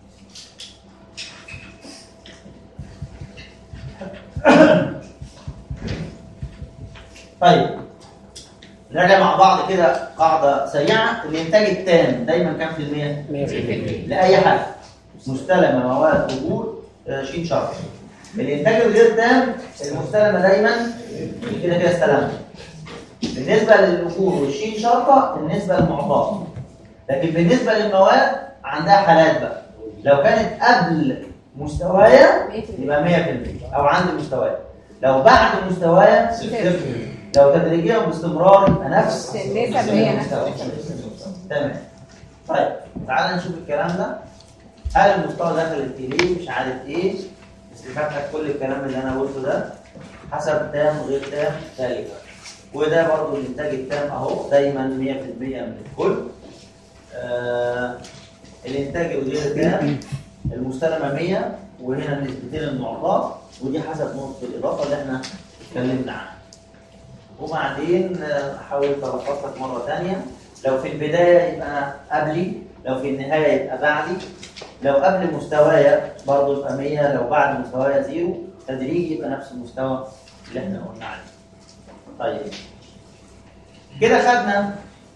طيب نراجع مع بعض كده قاعدة سريعة الإنتاج التام دايما كام في المية؟ 100% لأي حاجة مستلمة مواد أجور 20 شهر الإنتاج الغير تام المستلمة دايما كده كده استلمت بالنسبة للأجور والشين شرطة النسبة المعطاة لكن بالنسبة للمواد عندها حالات بقى لو كانت قبل مستوايا 100% يبقى 100% أو عند مستوايا لو بعد مستوايا صفر لو تدريجيا باستمرار يبقى نفس النسب هي نفس المستوى. النسب. تمام طيب تعالى نشوف الكلام ده هل المستوى داخل التيليه مش عارف ايه استفادتك كل الكلام اللي انا قلته ده حسب تام غير تام ثالثا وده برضو الانتاج التام اهو دايما 100% من الكل آه الانتاج الغير تام المستلمه 100 وهنا النسبتين المعطاه ودي حسب نقطه الاضافه اللي احنا اتكلمنا عنها وبعدين آه، حاولت الخص لك مره ثانيه لو في البدايه يبقى انا قبلي لو في النهايه يبقى بعدي لو قبل مستوايا برضه يبقى 100 لو بعد مستوايا زيرو تدريجي يبقى نفس المستوى اللي احنا قلنا عليه طيب كده خدنا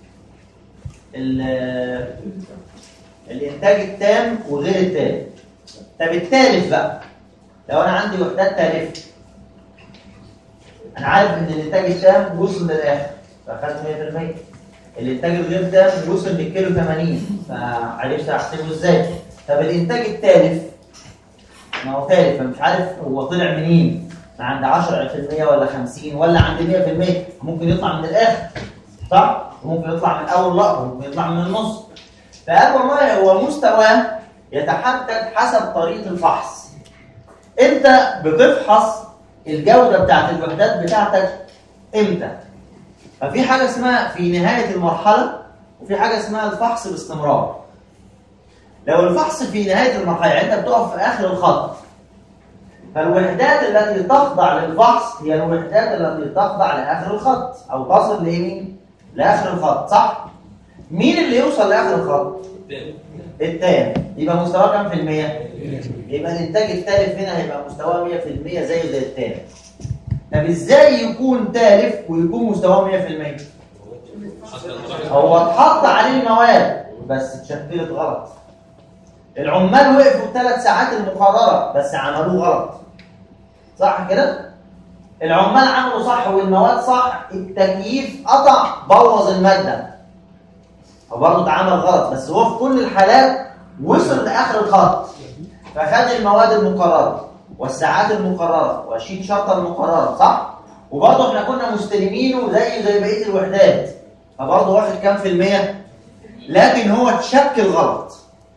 ال- الانتاج التام وغير التام طب التالف بقى لو انا عندي وحدات تالفه انا عارف ان الانتاج التام وصل للاخر فاخدت 100% الانتاج الغير تام وصل للكيلو 80 فعرفت احسبه ازاي طب الانتاج التالف ما هو تالف فمش عارف هو طلع منين ما عند 10% ولا 50 ولا عند 100% ممكن يطلع من الاخر صح ممكن يطلع من اول لقطه ممكن يطلع من النص فقال والله هو مستواه يتحدد حسب طريقه الفحص انت بتفحص الجوده بتاعت الوحدات بتاعتك امتى ففي حاجه اسمها في نهايه المرحله وفي حاجه اسمها الفحص باستمرار لو الفحص في نهايه المرحله يعني انت بتقف في اخر الخط فالوحدات التي تخضع للفحص هي الوحدات التي تخضع لاخر الخط او تصل لمين لاخر الخط صح مين اللي يوصل لاخر الخط التام يبقى مستواه كام في المية؟ يبقى الانتاج التالف هنا هيبقى مستواه 100% زيه زي التام طب ازاي يكون تالف ويكون مستواه 100%؟ هو اتحط عليه المواد بس اتشكلت غلط العمال وقفوا الثلاث ساعات المقررة بس عملوه غلط صح كده؟ العمال عملوا صح والمواد صح التكييف قطع بوظ المادة هو برضه اتعامل غلط بس هو في كل الحالات وصل لآخر الخط فخد المواد المقررة والساعات المقررة والشيت شرطة المقررة صح؟ وبرضه احنا كنا مستلمينه زي زي بقية الوحدات فبرضه واخد كام في المية؟ لكن هو اتشكل غلط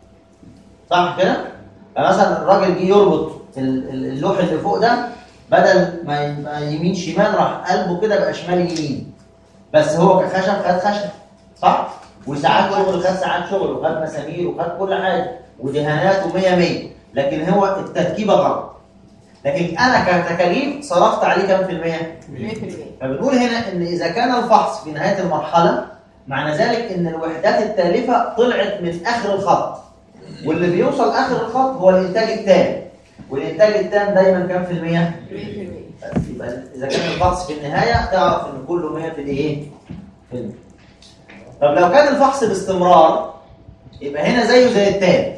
صح كده؟ فمثلا الراجل جه يربط ال- ال- اللوح اللي فوق ده بدل ما ي- ما يمين شمال راح قلبه كده بقى شمال يمين بس هو كخشب خد خشب صح؟ وساعات شغل خد ساعات شغل وخد مسامير وخد كل حاجه ودهانات ومية مية لكن هو التركيبه غلط لكن انا كتكاليف صرفت عليه كام في المية؟ 100% فبنقول هنا ان اذا كان الفحص في نهايه المرحله معنى ذلك ان الوحدات التالفه طلعت من اخر الخط واللي بيوصل اخر الخط هو الانتاج التام والانتاج التام دايما كام في المية؟ 100% بس يبقى اذا كان الفحص في النهايه تعرف ان كله 100 في الايه؟ في المية. طب لو كان الفحص باستمرار يبقى هنا زيه زي التام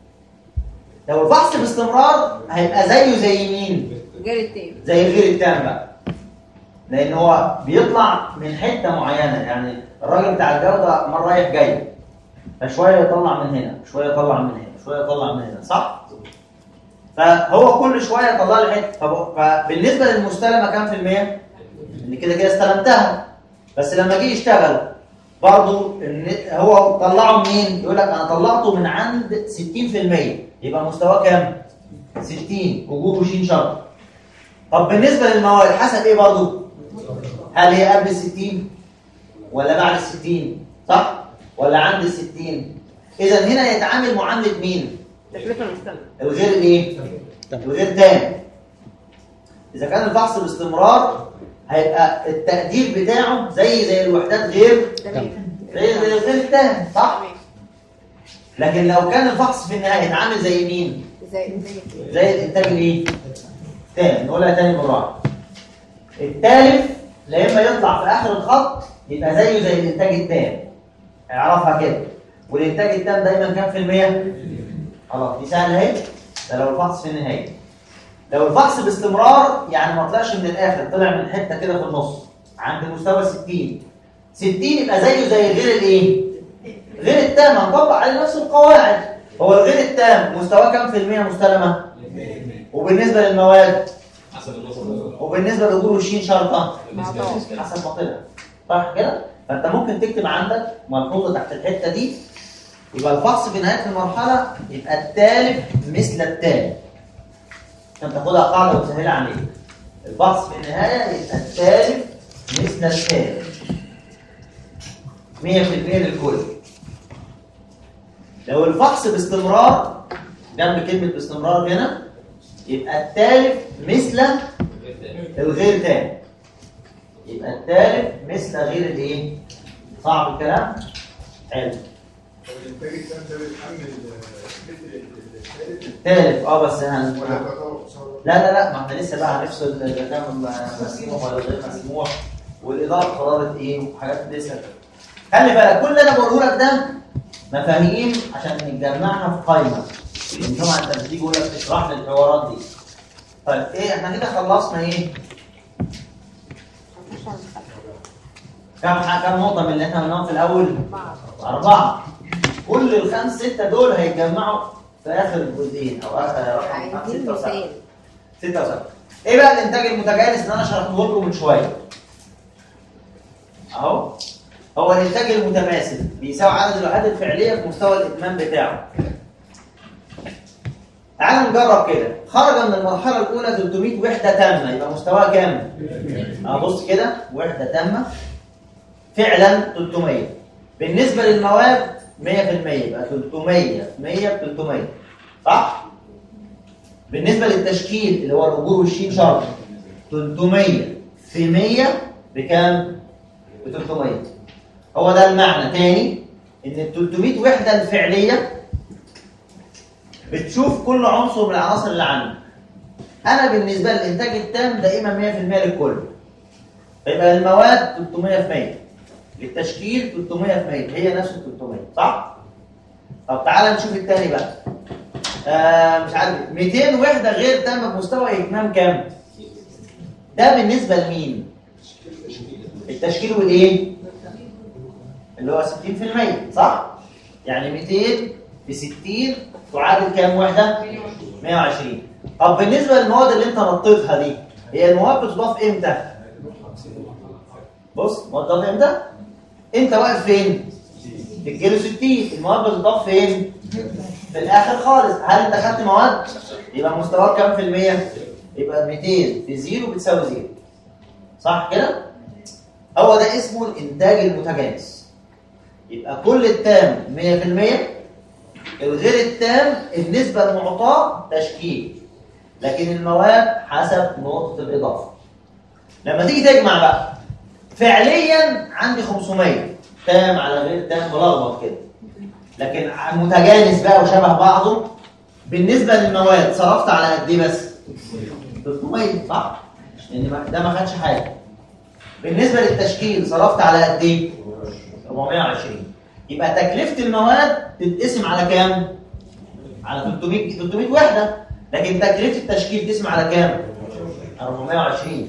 لو الفحص باستمرار هيبقى زيه زي مين؟ غير التاني زي الغير التام بقى لان هو بيطلع من حته معينه يعني الراجل بتاع الجوده مره رايح جاي فشويه يطلع من هنا شويه يطلع من هنا شويه يطلع من هنا صح؟ فهو كل شويه يطلع لي حته طب فبالنسبه للمستلمه كام في المية؟ ان كده كده استلمتها بس لما جه يشتغل برضه ان هو طلعه منين؟ يقول لك انا طلعته من عند 60% يبقى مستواه كام؟ 60 وجوه وشين شرط طب بالنسبه للمواد حسب ايه برضه؟ هل هي قبل ال 60 ولا بعد ال 60 صح؟ ولا عند ال 60 اذا هنا يتعامل معامله مين؟ تكلفة المستلم الغير الايه؟ الغير تام اذا كان الفحص باستمرار هيبقى التقدير بتاعه زي زي الوحدات غير تمام زي زي الغير التام صح؟ تمام لكن لو كان الفحص في النهايه يتعامل زي مين؟ زي زي زي الانتاج الايه؟ تاني نقولها تاني بالراحه التالف لا اما يطلع في اخر الخط يبقى زيه زي الانتاج التام اعرفها كده والانتاج التام دايما كام في المية؟ خلاص دي سهله اهي ده لو الفحص في النهايه لو الفحص باستمرار يعني ما طلعش من الاخر طلع من حته كده في النص عند مستوى 60 60 يبقى زيه زي غير الايه؟ غير التام هنطبق عليه نفس القواعد هو الغير التام مستواه كام في المية مستلمه؟ وبالنسبه للمواد حسب النص وبالنسبه لأجور والشين شرطه معطاه. حسب ما طلع صح كده؟ فانت ممكن تكتب عندك ملحوظه تحت الحته دي يبقى الفحص في نهايه المرحله يبقى التالف مثل التالي عشان تاخدها قاعده وتسهلها عليك الفحص في النهايه يبقى التالف مثل التالي 100% للكل لو الفحص باستمرار جنب كلمه باستمرار هنا يبقى التالف مثل الغير تام يبقى التالف مثل غير الايه صعب الكلام حلو الانتاج التام ده بيتحمل مثل الثالث التالف اه بس هن... ولا تعتبر خساره؟ لا لا لا ما احنا لسه بقى هنفصل اذا كان مسموح ولا غير مسموح والاداره قررت ايه وحاجات لسه خلي بالك كل اللي انا بقوله لك ده مفاهيم عشان نجمعها في قائمه لان طبعا انت بتيجي يقول لك اشرح لي الحوارات دي طيب ايه احنا كده خلصنا ايه كم ح- كم نقطه من اللي احنا قلناهم في الاول أربعة كل الخمس ستة دول هيتجمعوا في آخر الجزئين أو آخر رقم خمس عايزين ستة وسبعة مثال ستة وسبعة إيه بقى الإنتاج المتجانس اللي أنا شرحته لكم من شوية؟ أهو هو الإنتاج المتماثل بيساوي عدد الوحدات الفعلية في مستوى الإتمام بتاعه. تعالوا نجرب كده خرج من المرحلة الأولى 300 وحدة تامة يبقى مستواها كام؟ أبص كده وحدة تامة فعلا 300 بالنسبة للمواد 100% يبقى 300 في 100 ب 300 صح؟ بالنسبة للتشكيل اللي هو الأجور والشين شرط 300 في 100 بكام؟ ب 300 هو ده المعنى تاني إن ال 300 وحدة الفعلية بتشوف كل عنصر من العناصر اللي عندك أنا بالنسبة للإنتاج التام دائما 100% للكل فيبقى المواد 300 في 100 للتشكيل 300 في 100 هي نفس ال 300 صح؟ طب تعالى نشوف التاني بقى آه مش عارف 200 وحده غير تامه بمستوى اتمام كام؟ ده بالنسبه لمين؟ التشكيل والايه؟ اللي هو 60% صح؟ يعني 200 في 60 تعادل كام وحده؟ 120 طب بالنسبه للمواد اللي انت نطيتها دي هي المواد بتضاف امتى؟ بص المواد بتضاف امتى؟ انت واقف فين؟ في الكيلو 60 المواد بتضاف فين؟ في الاخر خالص هل انت خدت مواد؟ يبقى مستواك كام في المية؟ يبقى 200 في زيرو بتساوي زيرو صح كده؟ هو ده اسمه الانتاج المتجانس يبقى كل التام 100% الغير التام النسبة المعطاة تشكيل لكن المواد حسب نقطة الإضافة لما تيجي تجمع بقى فعليا عندي 500 تام على غير تام ملخبط كده لكن متجانس بقى وشبه بعضه بالنسبة للمواد صرفت على قد ايه بس؟ 300 صح؟ لأن ما- ده ما خدش حاجة بالنسبة للتشكيل صرفت على قد ايه؟ 420 يبقى تكلفة المواد تتقسم على كام؟ على 300 300 وحدة لكن تكلفة التشكيل تقسم على كام؟ 420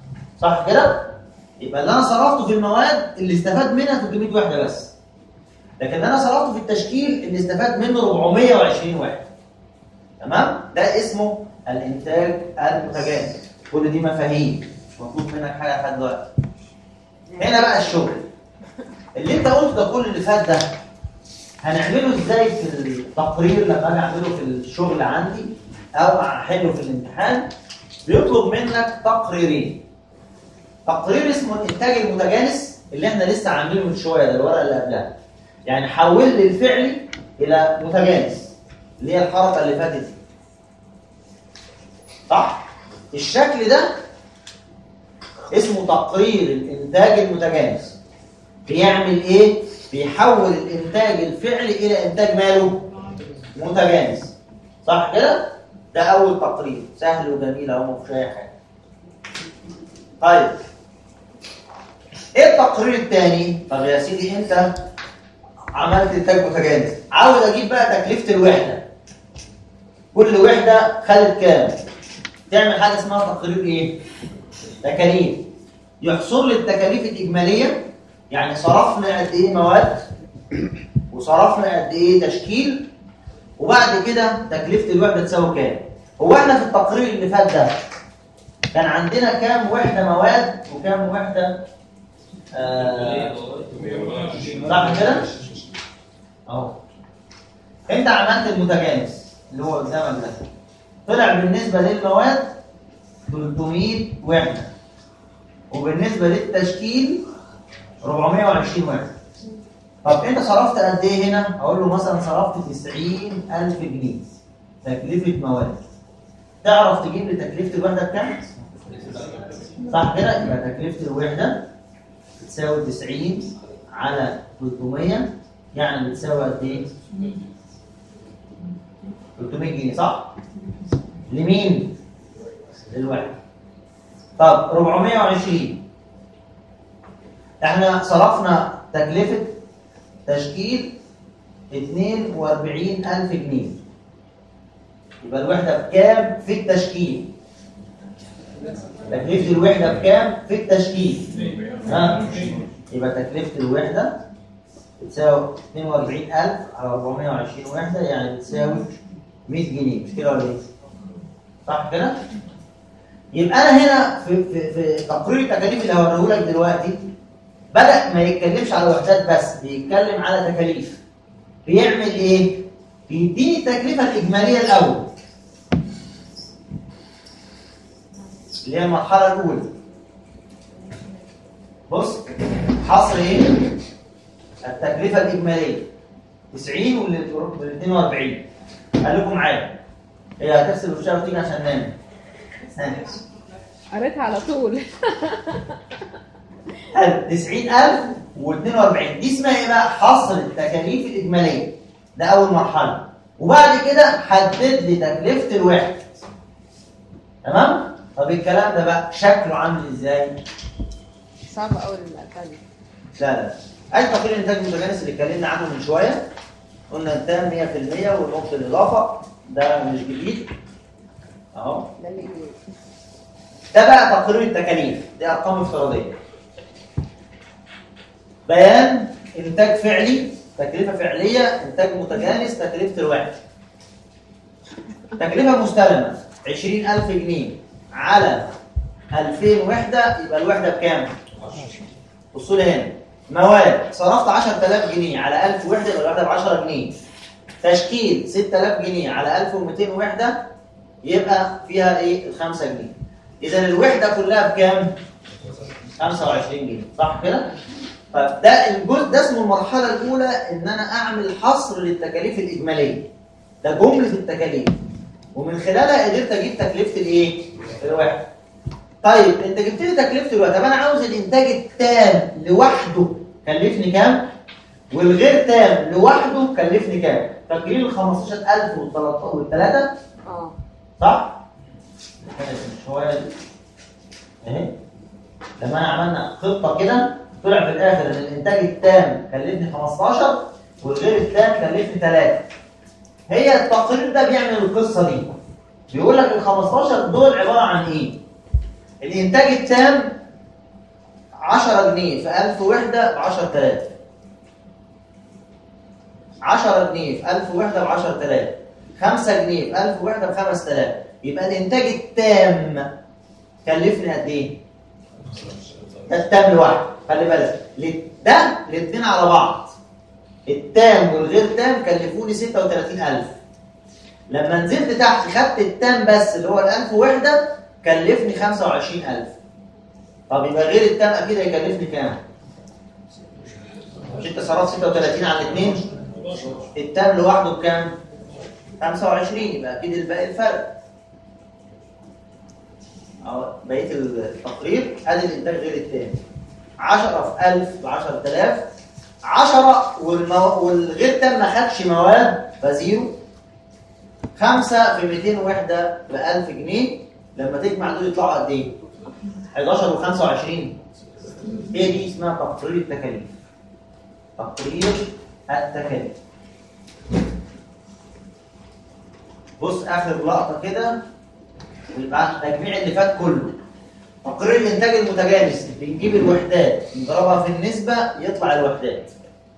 صح كده؟ يبقى اللي انا صرفته في المواد اللي استفاد منها 300 وحدة بس لكن انا صرفته في التشكيل اللي استفاد منه 420 واحد تمام ده اسمه الانتاج المتجانس كل دي مفاهيم مش مطلوب منك حاجه لحد دلوقتي هنا بقى الشغل اللي انت قلته ده كل اللي فات ده هنعمله ازاي في التقرير لما اجي اعمله في الشغل عندي او احله في الامتحان بيطلب منك تقريرين تقرير اسمه الانتاج المتجانس اللي احنا لسه عاملينه من شويه ده الورقه اللي قبلها يعني حول لي الفعلي الى متجانس اللي هي الحركه اللي فاتت دي صح الشكل ده اسمه تقرير الانتاج المتجانس بيعمل ايه بيحول الانتاج الفعلي الى انتاج ماله متجانس صح كده ده اول تقرير سهل وجميل اهو ما فيهوش اي حاجه طيب ايه التقرير الثاني طب يا سيدي انت عملت انتاج متجانس عاوز اجيب بقى تكلفه الوحده كل وحده خدت كام تعمل حاجه اسمها تقرير ايه تكاليف يحصر لي التكاليف الاجماليه يعني صرفنا قد ايه مواد وصرفنا قد ايه تشكيل وبعد كده تكلفه الوحده تساوي كام هو احنا في التقرير اللي فات ده كان عندنا كام وحده مواد وكام وحده آه صح كده اهو انت عملت المتجانس اللي هو قدامك ده طلع بالنسبه للمواد 300 وحده وبالنسبه للتشكيل 420 وحده طب انت صرفت قد ايه هنا اقول له مثلا صرفت 90000 جنيه تكلفه مواد تعرف تجيب لي تكلفه الوحده بكام صح كده يبقى تكلفه الوحده بتساوي 90 على 300 يعني بتساوي قد ايه 300 جنيه صح لمين للوحده طب 420 احنا صرفنا تكلفه تشكيل 42000 جنيه يبقى الوحده بكام في التشكيل تكلفه الوحده بكام في التشكيل ها يبقى تكلفه الوحده بتساوي 42000 على 420 وحده يعني بتساوي 100 جنيه مش كده ولا ايه صح كده يبقى انا هنا في في, في تقرير التكاليف اللي هوريه لك دلوقتي بدا ما يتكلمش على وحدات بس بيتكلم على تكاليف بيعمل ايه بيديني التكلفه الاجماليه الاول اللي هي المرحله الاولى بص حصر ايه التكلفه الاجماليه 90 وال 42 قال لكم معايا هي هتغسل وشها وتيجي عشان نام ها. قريتها على طول قال 90000 و42 دي اسمها ايه بقى حصر التكاليف الاجماليه ده اول مرحله وبعد كده حدد لي تكلفه الوحده تمام طب الكلام ده بقى شكله عامل ازاي صعبة أوي الثانية لا لا اي تقرير الانتاج المتجانس اللي اتكلمنا عنه من شويه قلنا التام 100% والنقطه الاضافه ده مش جديد اهو ده اللي يجي ده بقى تقرير التكاليف دي ارقام افتراضيه بيان انتاج فعلي تكلفه فعليه انتاج متجانس تكلفه الوحده تكلفه مستلمه 20000 جنيه على 2000 وحده يبقى الوحده بكام بصوا لي هنا مواد صرفت 10000 جنيه على 1000 وحده يبقى الوحده ب 10 جنيه تشكيل 6000 جنيه على 1200 وحده يبقى فيها ايه ال 5 جنيه اذا الوحده كلها بكام 25 جنيه صح كده فده الجزء ده اسمه المرحله الاولى ان انا اعمل حصر للتكاليف الاجماليه ده جمله التكاليف ومن خلالها قدرت اجيب تكلفه الايه الوحده طيب انت جبت لي تكلفه الوحده طب انا عاوز الانتاج التام لوحده كلفني كام والغير تام لوحده كلفني كام تقرير ال 15000 والثلاثه اه صح؟ شوية دي اهي لما انا عملنا خطة كده طلع في الاخر ان الانتاج التام كلفني 15 والغير التام كلفني 3 هي التقرير ده بيعمل القصة دي بيقول لك ال 15 دول عبارة عن ايه؟ الانتاج التام 10 جنيه في 1000 وحدة ب 10000 10 جنيه في 1000 وحده ب 10000 5 جنيه في 1000 وحده ب 5000 يبقى الانتاج التام كلفني قد ايه؟ ده التام لوحده خلي بالك ل- ده الاثنين على بعض التام والغير تام كلفوني 36000 لما نزلت تحت خدت التام بس اللي هو ال 1000 وحده كلفني 25000 طب يبقى غير التام اكيد هيكلفني كام؟ مش انت صرفت 36 على الاثنين التام لوحده بكام؟ 25 يبقى اكيد الباقي الفرق أهو بقيه التقرير ادي الانتاج غير التام 10 في 1000 ب 10000 10 والمو... والغير تام ما خدش مواد فزيرو 5 في 200 وحده ب 1000 جنيه لما تجمع دول يطلعوا قد ايه؟ 11 و 25 هي دي اسمها تقرير التكاليف تقرير التكاليف بص اخر لقطه كده ويبقى التجميع اللي فات كله تقرير الانتاج المتجانس بنجيب الوحدات نضربها في النسبه يطلع الوحدات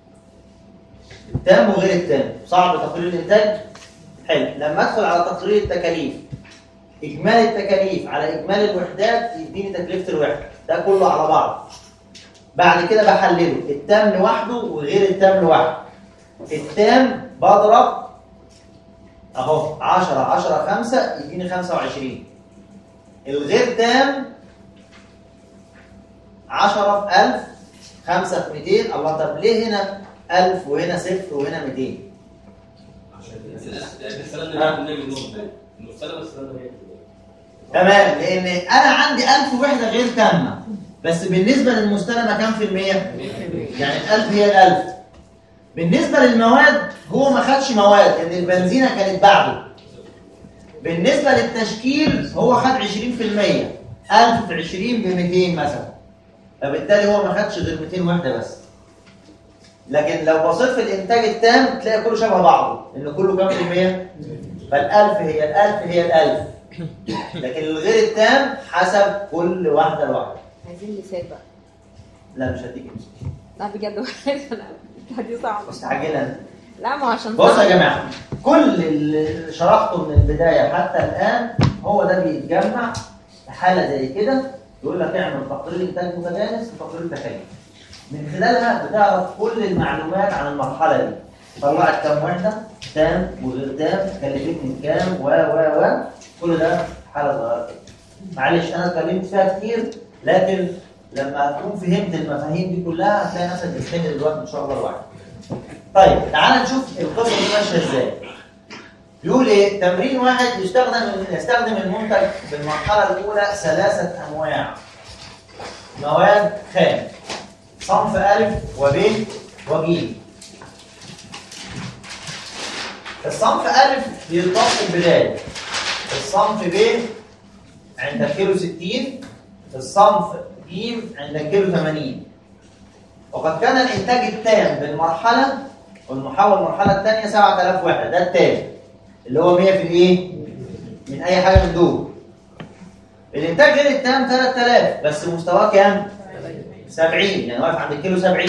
التام وغير التام صعب تقرير الانتاج حلو لما ادخل على تقرير التكاليف اجمالي التكاليف على اجمالي الوحدات يديني تكلفه الوحده ده كله على بعض بعد كده بحلله التام لوحده وغير التام لوحده التام بضرب اهو 10 10 5 يديني 25 الغير تام 10 في 1000 5 في 200 الله طب ليه هنا 1000 وهنا صفر وهنا 200 تمام لان انا عندي 1000 وحده غير تامه بس بالنسبه للمستلمه كام في المية؟ يعني ال 1000 هي ال 1000 بالنسبه للمواد هو ما خدش مواد لان البنزينه كانت بعده بالنسبه للتشكيل هو خد 20% 1000 في 20 ب 200 مثلا فبالتالي هو ما خدش غير 200 وحده بس لكن لو بصيت في الانتاج التام تلاقي كله شبه بعضه لان كله كام في المية؟ فالألف هي الألف هي الألف لكن الغير التام حسب كل واحدة لوحدها عايزين مثال بقى لا مش هديك مثال. لا بجد لا دي صعبة مستعجلا لا ما هو عشان بص صعب. يا جماعة كل اللي شرحته من البداية حتى الآن هو ده بيتجمع في حالة زي كده يقول لك اعمل تقرير إنتاج متجانس وتقرير تكاليف من خلالها بتعرف كل المعلومات عن المرحلة دي طلعت كام وحدة تام وغير تام كلفتني كام و و و كل ده في حالة صغيرة كده معلش أنا اتكلمت فيها كتير لكن لما تكون فهمت المفاهيم دي كلها هتلاقي نفسك بتحل دلوقتي إن شاء الله لوحدك طيب تعال نشوف القصه دي ماشيه ازاي بيقول ايه تمرين واحد يستخدم يستخدم المنتج في المرحله الاولى ثلاثه انواع مواد خام صنف الف وب وج الصنف الف بيضاف في البدايه الصنف ب عند الكيلو 60 الصنف ج عند الكيلو 80 وقد كان الانتاج التام بالمرحله والمحاول المرحله الثانيه 7000 وحده ده التام اللي هو 100 في الايه من اي حاجه من دول الانتاج غير التام 3000 بس مستواه كام 70 يعني واقف عند الكيلو 70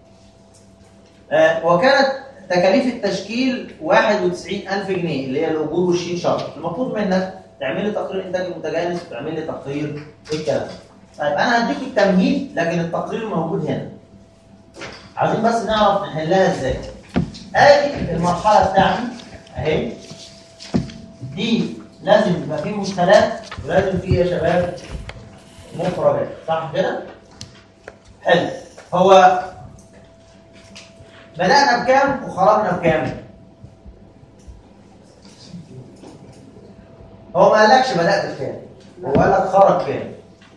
آه وكانت تكاليف التشكيل 91000 جنيه اللي هي الوجود والشين شرط المطلوب منك تعمل لي تقرير انتاج المتجانس وتعمل لي تقرير الكلام طيب انا هديك التمهيد لكن التقرير موجود هنا عايزين بس نعرف نحلها ازاي ادي المرحله بتاعتي اهي دي لازم يبقى فيه مدخلات ولازم فيه يا شباب مخرجات صح كده حلو هو بدأنا بكام وخرجنا بكام هو ما قالكش بدأت بكام هو قال لك خرج كام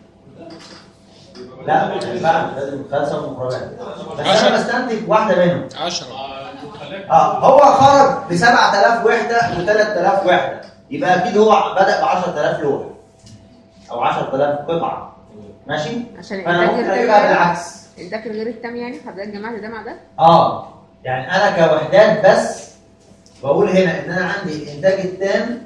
لا ما ينفعش لازم خمسه مخرجات بس انا بستنتج واحده منهم 10 اه هو خرج ب 7000 وحده و 3000 وحده يبقى اكيد هو بدا ب 10000 لوحه او 10000 قطعه ماشي عشان فانا الانتاج ممكن غير اجيبها بالعكس الانتاج غير التام يعني حضرتك جمعت ده مع ده اه يعني انا كوحدات بس بقول هنا ان انا عندي الانتاج التام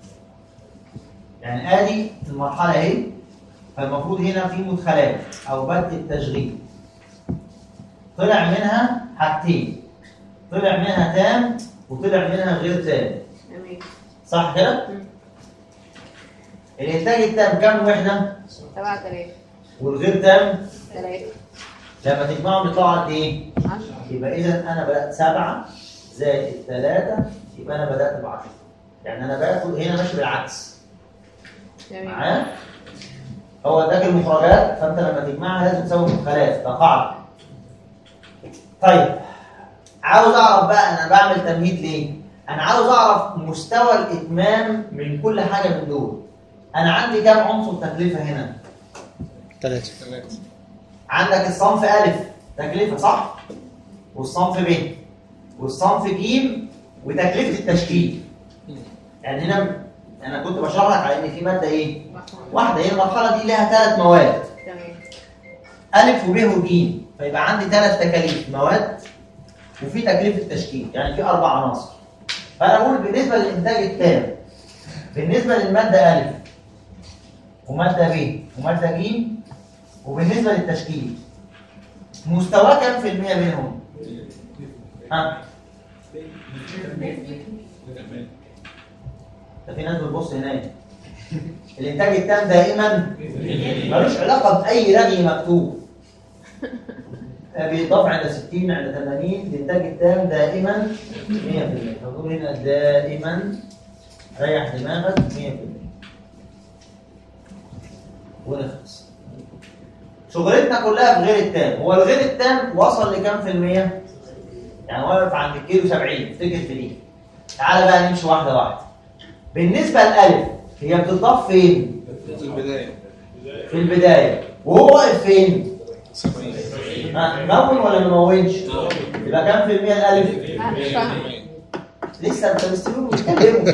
يعني ادي المرحله اهي فالمفروض هنا في مدخلات او بدء التشغيل طلع منها حاجتين طلع منها تام وطلع منها غير تام تمام صح كده؟ مم. الانتاج التام كام وحده 7000 والغير تام 3 لما تجمعهم يطلعوا قد ايه؟ 10 يبقى اذا انا بدات سبعه زائد ثلاثه يبقى انا بدات ب 10 يعني انا باخد هنا ماشي بالعكس تمام معايا؟ هو اداك المخرجات فانت لما تجمعها لازم تساوي المدخلات ده قاعده طيب عاوز اعرف بقى انا بعمل تمهيد ليه؟ انا عاوز اعرف مستوى الاتمام من كل حاجه من دول انا عندي كام عنصر تكلفه هنا؟ ثلاثة ثلاثة عندك الصنف ألف تكلفة صح؟ والصنف ب والصنف ج وتكلفة التشكيل. يعني هنا أنا كنت بشرح على إن في مادة إيه؟ واحدة هي المرحلة دي لها ثلاث مواد تمام ألف وب وج فيبقى عندي ثلاث تكاليف مواد وفي تكلفة تشكيل يعني في أربع عناصر. فأنا أقول بالنسبة للإنتاج التام بالنسبة للمادة ألف ومادة ب ومادة ج وبالنسبة للتشكيل مستواه كام في المية بينهم؟ ها؟ ده في ناس بتبص هناك الإنتاج التام دائما ملوش علاقة بأي رغي مكتوب بيضاف عند 60 عند 80 الإنتاج التام دائما 100% نقول هنا دائما ريح دماغك 100% ونخلص شغلتنا كلها بغير التام هو الغير التام وصل لكام في المية؟ يعني واقف عند الكيلو 70 افتكر في دي تعالى بقى نمشي واحدة واحدة بالنسبة للألف هي بتضاف فين؟ في البداية في البداية وهو واقف فين؟ سبعين ها مون ولا ما مونش؟ يبقى كام في المية الألف؟ لا مش فاهم لسه انت مستنيهم بيتكلموا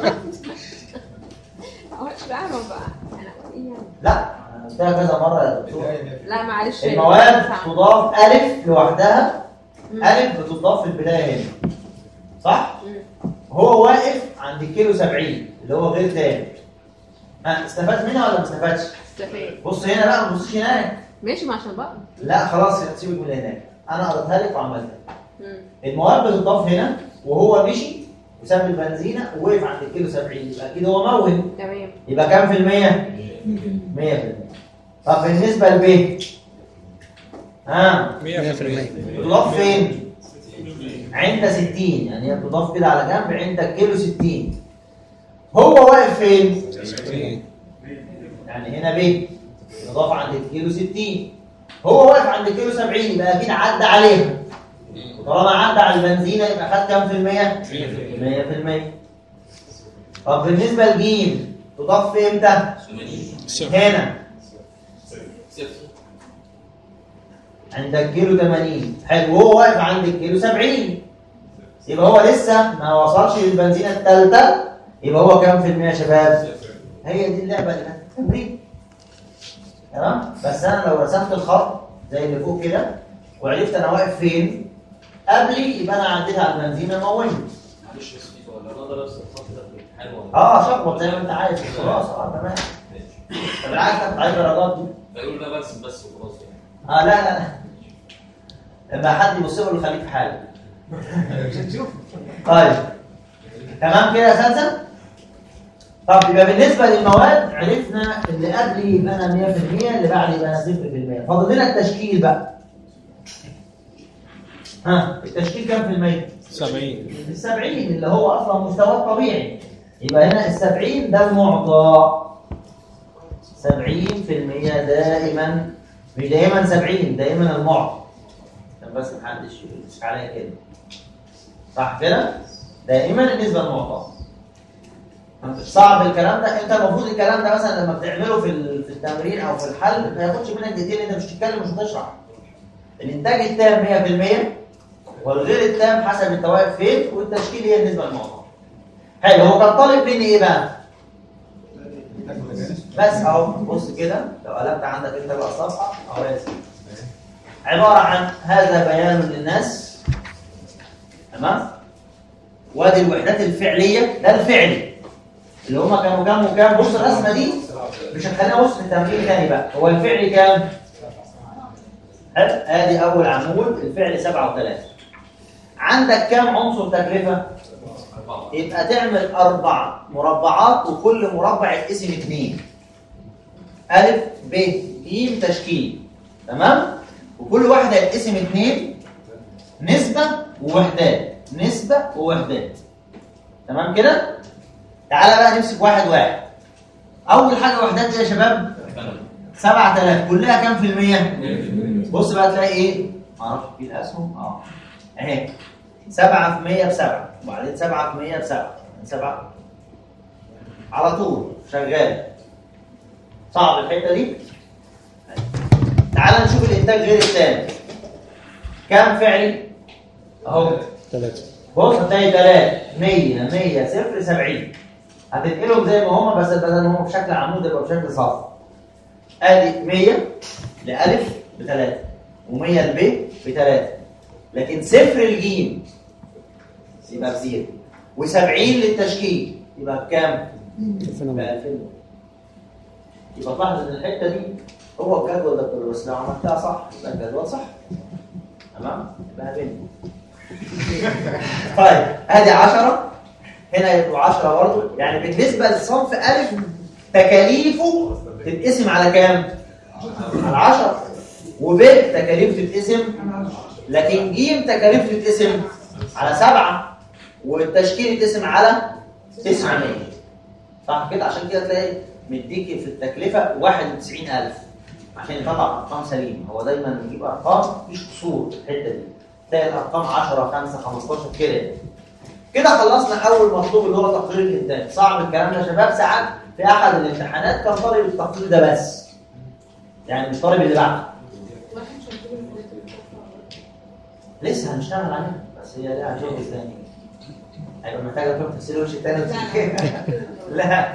هو مش فاهمه بقى انا اقول ايه يعني لا انا قلتها كذا مرة يا دكتور لا معلش المواد مش فاهمة. تضاف ألف لوحدها مم. ألف بتضاف في البداية هنا صح؟ مم. هو واقف عند الكيلو 70 اللي هو غير تاني ها استفدت منها ولا ما استفدتش؟ استفاد بص هنا بقى ما تبصش هناك ماشي ما عشان بقى لا خلاص سيبك من اللي هناك انا قريتها لك وعملتها مم. المواد بتضاف هنا وهو مشي وساب البنزينه ووقف عند الكيلو 70 يبقى اكيد هو مون تمام يبقى كام في المية؟ 100% طب بالنسبة لب ها مية في المية بتضاف فين؟ عند 60 يعني هي بتضاف كده على جنب عند الكيلو 60 هو واقف فين؟ سبعين يعني هنا ب بتضاف عند الكيلو 60 هو واقف عند الكيلو 70 يبقى اكيد عدى عليها وطالما عدى على البنزينه يبقى خد كام في المية؟ 100% طب بالنسبة لجيم تضاف في امتى؟ صفر هنا صفر عند الكيلو 80 حلو وهو واقف عند الكيلو 70 يبقى هو لسه ما وصلش للبنزينه الثالثه يبقى هو كام في المية يا شباب؟ هي دي اللعبه اللي كانت التمرين تمام؟ بس انا لو رسمت الخط زي اللي فوق كده وعرفت انا واقف فين قبلي يبقى انا عديت على البنزينه مونت معلش يا سيدي ولا انا درست الخط ده في الامتحان ولا اه شخبط زي ما انت عايز خلاص اه تمام ماشي طب بالعكس تاخد عليه درجات دي فيقول لا برسم بس وخلاص يعني اه لا لا لما حد يبص له يخليك في حالك مش هتشوف طيب تمام كده يا اساتذه طب يبقى بالنسبه للمواد عرفنا اللي قبلي يبقى انا 100% اللي بعدي يبقى انا 0% فاضل لنا التشكيل بقى ها التشكيل كام في المية؟ سبعين ال 70 اللي هو اصلا مستواه الطبيعي يبقى هنا ال 70 ده المعطى 70% دائما مش دائما 70 دائما المعطى عشان بس محدش يمسك عليا كده صح كده؟ دائما النسبه المعطاه صعب الكلام ده انت المفروض الكلام ده مثلا لما بتعمله في ال- في التمرين او في الحل ما ياخدش منك دقيقتين انت مش تتكلم مش هتشرح الانتاج التام 100% والغير التام حسب انت واقف فين والتشكيل هي النسبه المعطاه حلو هو كان طالب مني ايه بقى؟ بس اهو بص كده لو قلبت عندك انت بقى الصفحه اهو يا سيدي عباره عن هذا بيان للناس تمام وادي الوحدات الفعليه ده الفعلي اللي هما كانوا كام وكام بص الرسمه دي مش هتخلينا نبص في التمرين تاني بقى هو الفعلي كام؟ حلو ادي اول عمود الفعل 7 و3 عندك كام عنصر تكلفه أربعة يبقى تعمل اربع مربعات وكل مربع يتقسم اثنين الف ب ج تشكيل تمام وكل واحده يتقسم اثنين نسبه ووحدات نسبه ووحدات تمام كده تعالى بقى نمسك واحد واحد اول حاجه وحدات دي يا شباب 7000 كلها كام في المية؟ بص بقى تلاقي ايه؟ معرفش في الاسهم اه اهي 7 في 100 بسبعة وبعدين 7 في 100 بسبعة 7 على طول شغال صعب الحته دي تعال نشوف الانتاج غير الثاني كام فعلي اهو ثلاثة بص هتلاقي 3 100 100 0 70 هتنقلهم زي ما هم بس بدل ما هم بشكل عمود يبقى بشكل صف ادي 100 لالف بثلاثه و100 لب بثلاثه لكن صفر الجيم يبقى بزيرو و70 للتشكيل يبقى بكام؟ ب 2000 يبقى تلاحظ ان الحته دي هو الجدول ده كله بس لو عملتها صح يبقى الجدول صح تمام؟ يبقى بيني طيب ادي 10 هنا يبقوا 10 برضه يعني بالنسبه لصنف الف تكاليفه تتقسم على كام؟ على 10 وب تكاليفه تتقسم لكن ج تكاليفه تتقسم على 7 والتشكيل يتقسم على 900 صح كده عشان كده تلاقي مديك في التكلفه 91000 عشان يطلع ارقام سليمه هو دايما بيجيب ارقام مفيش قصور في الحته دي تلاقي الارقام 10 5 15 كده كده خلصنا اول مطلوب اللي هو تقرير الانتاج صعب الكلام ده يا شباب ساعات في احد الامتحانات كان طالب التقرير ده بس يعني مش طالب اللي بعده لسه هنشتغل عليها بس هي لها شغل ثاني هيبقى محتاجه تروح تغسلي وش تاني لا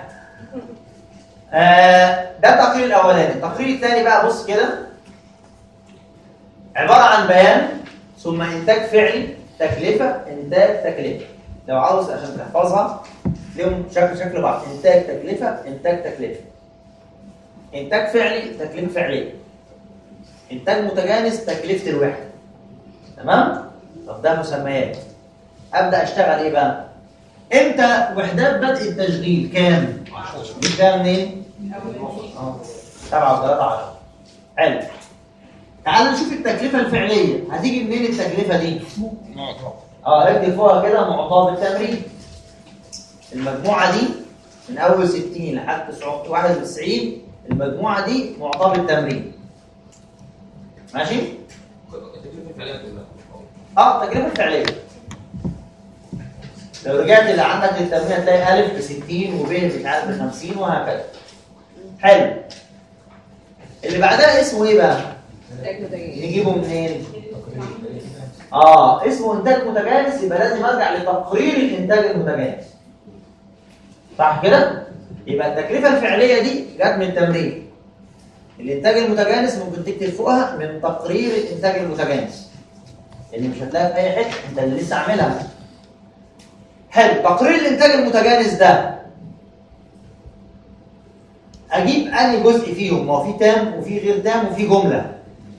آه ده التقرير الاولاني التقرير الثاني بقى بص كده عباره عن بيان ثم انتاج فعلي تكلفه انتاج تكلفه لو عاوز عشان تحفظها ليهم شكل شكل بعض انتاج تكلفه انتاج تكلفه انتاج فعلي تكلفه فعليه انتاج متجانس تكلفه الوحده تمام طب ده مسميات ابدا اشتغل ايه بقى امتى وحدات بدء التشغيل كام جبتها منين اه 7 و3 10 حلو تعال نشوف التكلفه الفعليه هتيجي منين التكلفه دي اه اكتب فوقها كده معطاه بالتمرين المجموعه دي من اول 60 لحد 91 المجموعه دي معطاه بالتمرين ماشي التكلفة الفعلية كلها اه التكلفه الفعليه لو رجعت اللي عندك للتمرين هتلاقي الف ب 60 وب مش عارف ب 50 وهكذا حلو اللي بعدها اسمه ايه بقى؟ نجيبه منين؟ اه اسمه انتاج متجانس يبقى لازم ارجع لتقرير الانتاج المتجانس صح كده؟ يبقى التكلفه الفعليه دي جت من التمرين الانتاج المتجانس ممكن تكتب فوقها من تقرير الانتاج المتجانس اللي مش هتلاقيها في اي حته انت اللي لسه عاملها حلو تقرير الانتاج المتجانس ده اجيب انهي جزء فيهم ما هو في تام وفي غير تام وفي جمله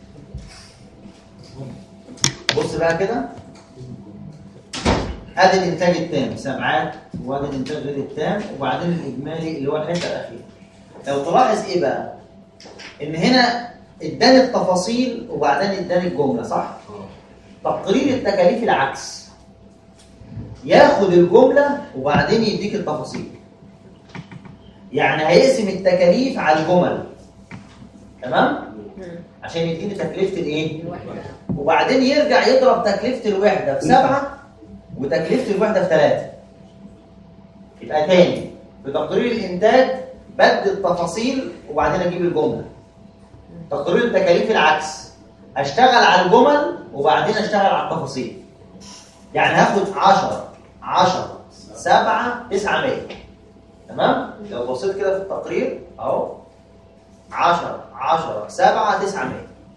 بص بقى كده ادي الانتاج التام سبعات وادي الانتاج غير التام وبعدين الاجمالي اللي هو الحته الاخيره لو تلاحظ ايه بقى ان هنا اداني التفاصيل وبعدين اداني الجمله صح تقرير التكاليف العكس ياخد الجمله وبعدين يديك التفاصيل يعني هيقسم التكاليف على الجمل تمام عشان يديني تكلفه الايه وبعدين يرجع يضرب تكلفه الوحده في سبعه وتكلفه الوحده في ثلاثه يبقى تاني في تقرير الانتاج بدي التفاصيل وبعدين اجيب الجمله تقرير التكاليف العكس اشتغل على الجمل وبعدين اشتغل على التفاصيل يعني هاخد 10 10 7 900 تمام لو بصيت كده في التقرير اهو 10 10 7 900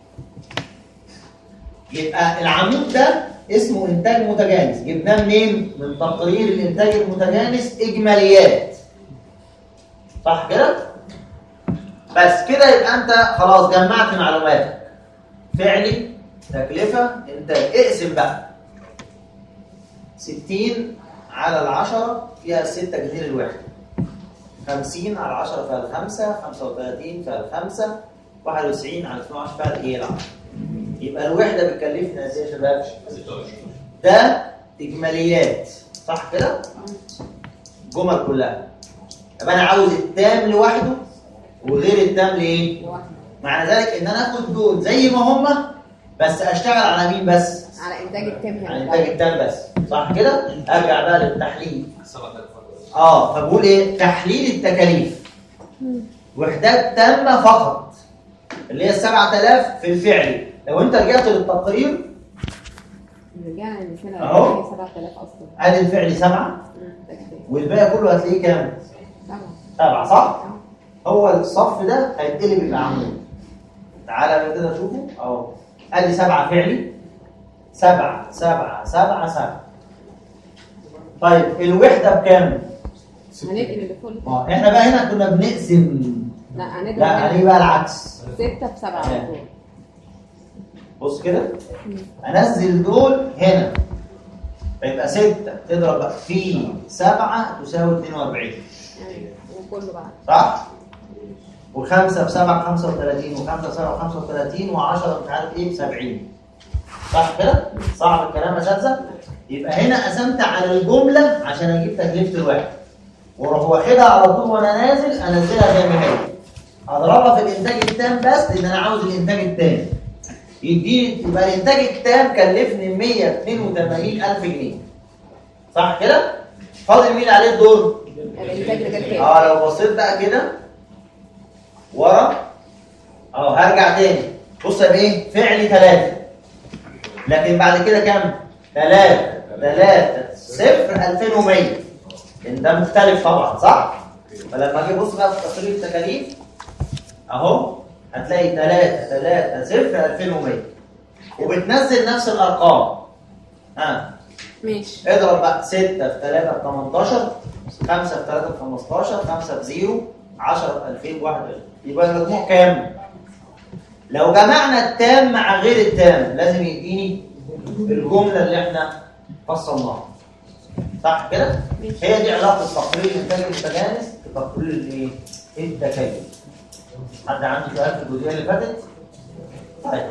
يبقى العمود ده اسمه انتاج متجانس جبناه منين من تقرير الانتاج المتجانس اجماليات صح كده بس كده يبقى انت خلاص جمعت معلوماتك فعلي تكلفه انتاج اقسم بقى 60 على العشرة فيها 6 جنيه للواحد 50 على 10 فيها الخمسة 35 فيها الخمسة 91 على 12 فيها الايه العشرة يبقى الوحدة بتكلفنا ازاي يا شباب؟ 26 ده إجماليات صح كده؟ جمل كلها يبقى أنا عاوز التام لوحده وغير التام لإيه؟ لوحده. معنى ذلك إن أنا آخد دول زي ما هما بس أشتغل على مين بس؟ على انتاج التام هنا على إنتاج التام بس صح كده؟ أرجع بقى للتحليل 7000 اه فبقول ايه تحليل التكاليف وحدات تامه فقط اللي هي ال 7000 في الفعلي لو انت رجعت للتقرير رجعنا للمثال أهو. اللي 7000 اصلا ادي الفعلي سبعه مم، ده كده. والباقي كله هتلاقيه كام؟ طبعا سبعه صح؟ هو الصف ده هيتقلب الى عمود تعالى بقى كده شوفوا اهو ادي سبعه فعلي سبعه سبعه سبعه سبعه طيب الوحده بكام؟ هننقل اللي فوق اه احنا بقى هنا كنا بنقسم لا هنضرب لا عليه بقى العكس 6 في 7 على طول بص كده انزل دول هنا فيبقى 6 تضرب بقى في 7 تساوي 42 أيوة. وكله بقى صح؟ وخمسة في 7 35 وخمسة في 7 35 و10 مش عارف ايه ب 70 صح كده؟ صعب الكلام يا اساتذه؟ يبقى هنا قسمت على الجملة عشان اجيب تكلفة الواحد واروح واخدها على طول وانا نازل انزلها زي ما هي اضربها في الانتاج التام بس لان انا عاوز الانتاج التام يديني يبقى الانتاج التام كلفني 182000 جنيه صح كده؟ فاضل مين عليه الدور؟ الانتاج ده كام اه لو بصيت بقى كده ورا اه هرجع تاني بص يا ايه فعلي ثلاثة لكن بعد كده كام؟ ثلاثة ثلاثة صفر 2100 لان ده مختلف طبعا صح؟ فلما اجي ابص بقى في تقرير التكاليف اهو هتلاقي 3 3 0 2100 وبتنزل نفس الارقام ها ماشي اضرب بقى 6 في 3 ب 18 5 في 3 ب 15 5 في 0 10 في 2021 يبقى المجموع كام؟ لو جمعنا التام مع غير التام لازم يديني الجملة اللي احنا فصلناها صح كده؟ ماشي. هي دي علاقة تقرير الإنتاج المتجانس بتقرير الايه؟ التكيف حد عنده سؤال في الجزئية اللي فاتت؟ طيب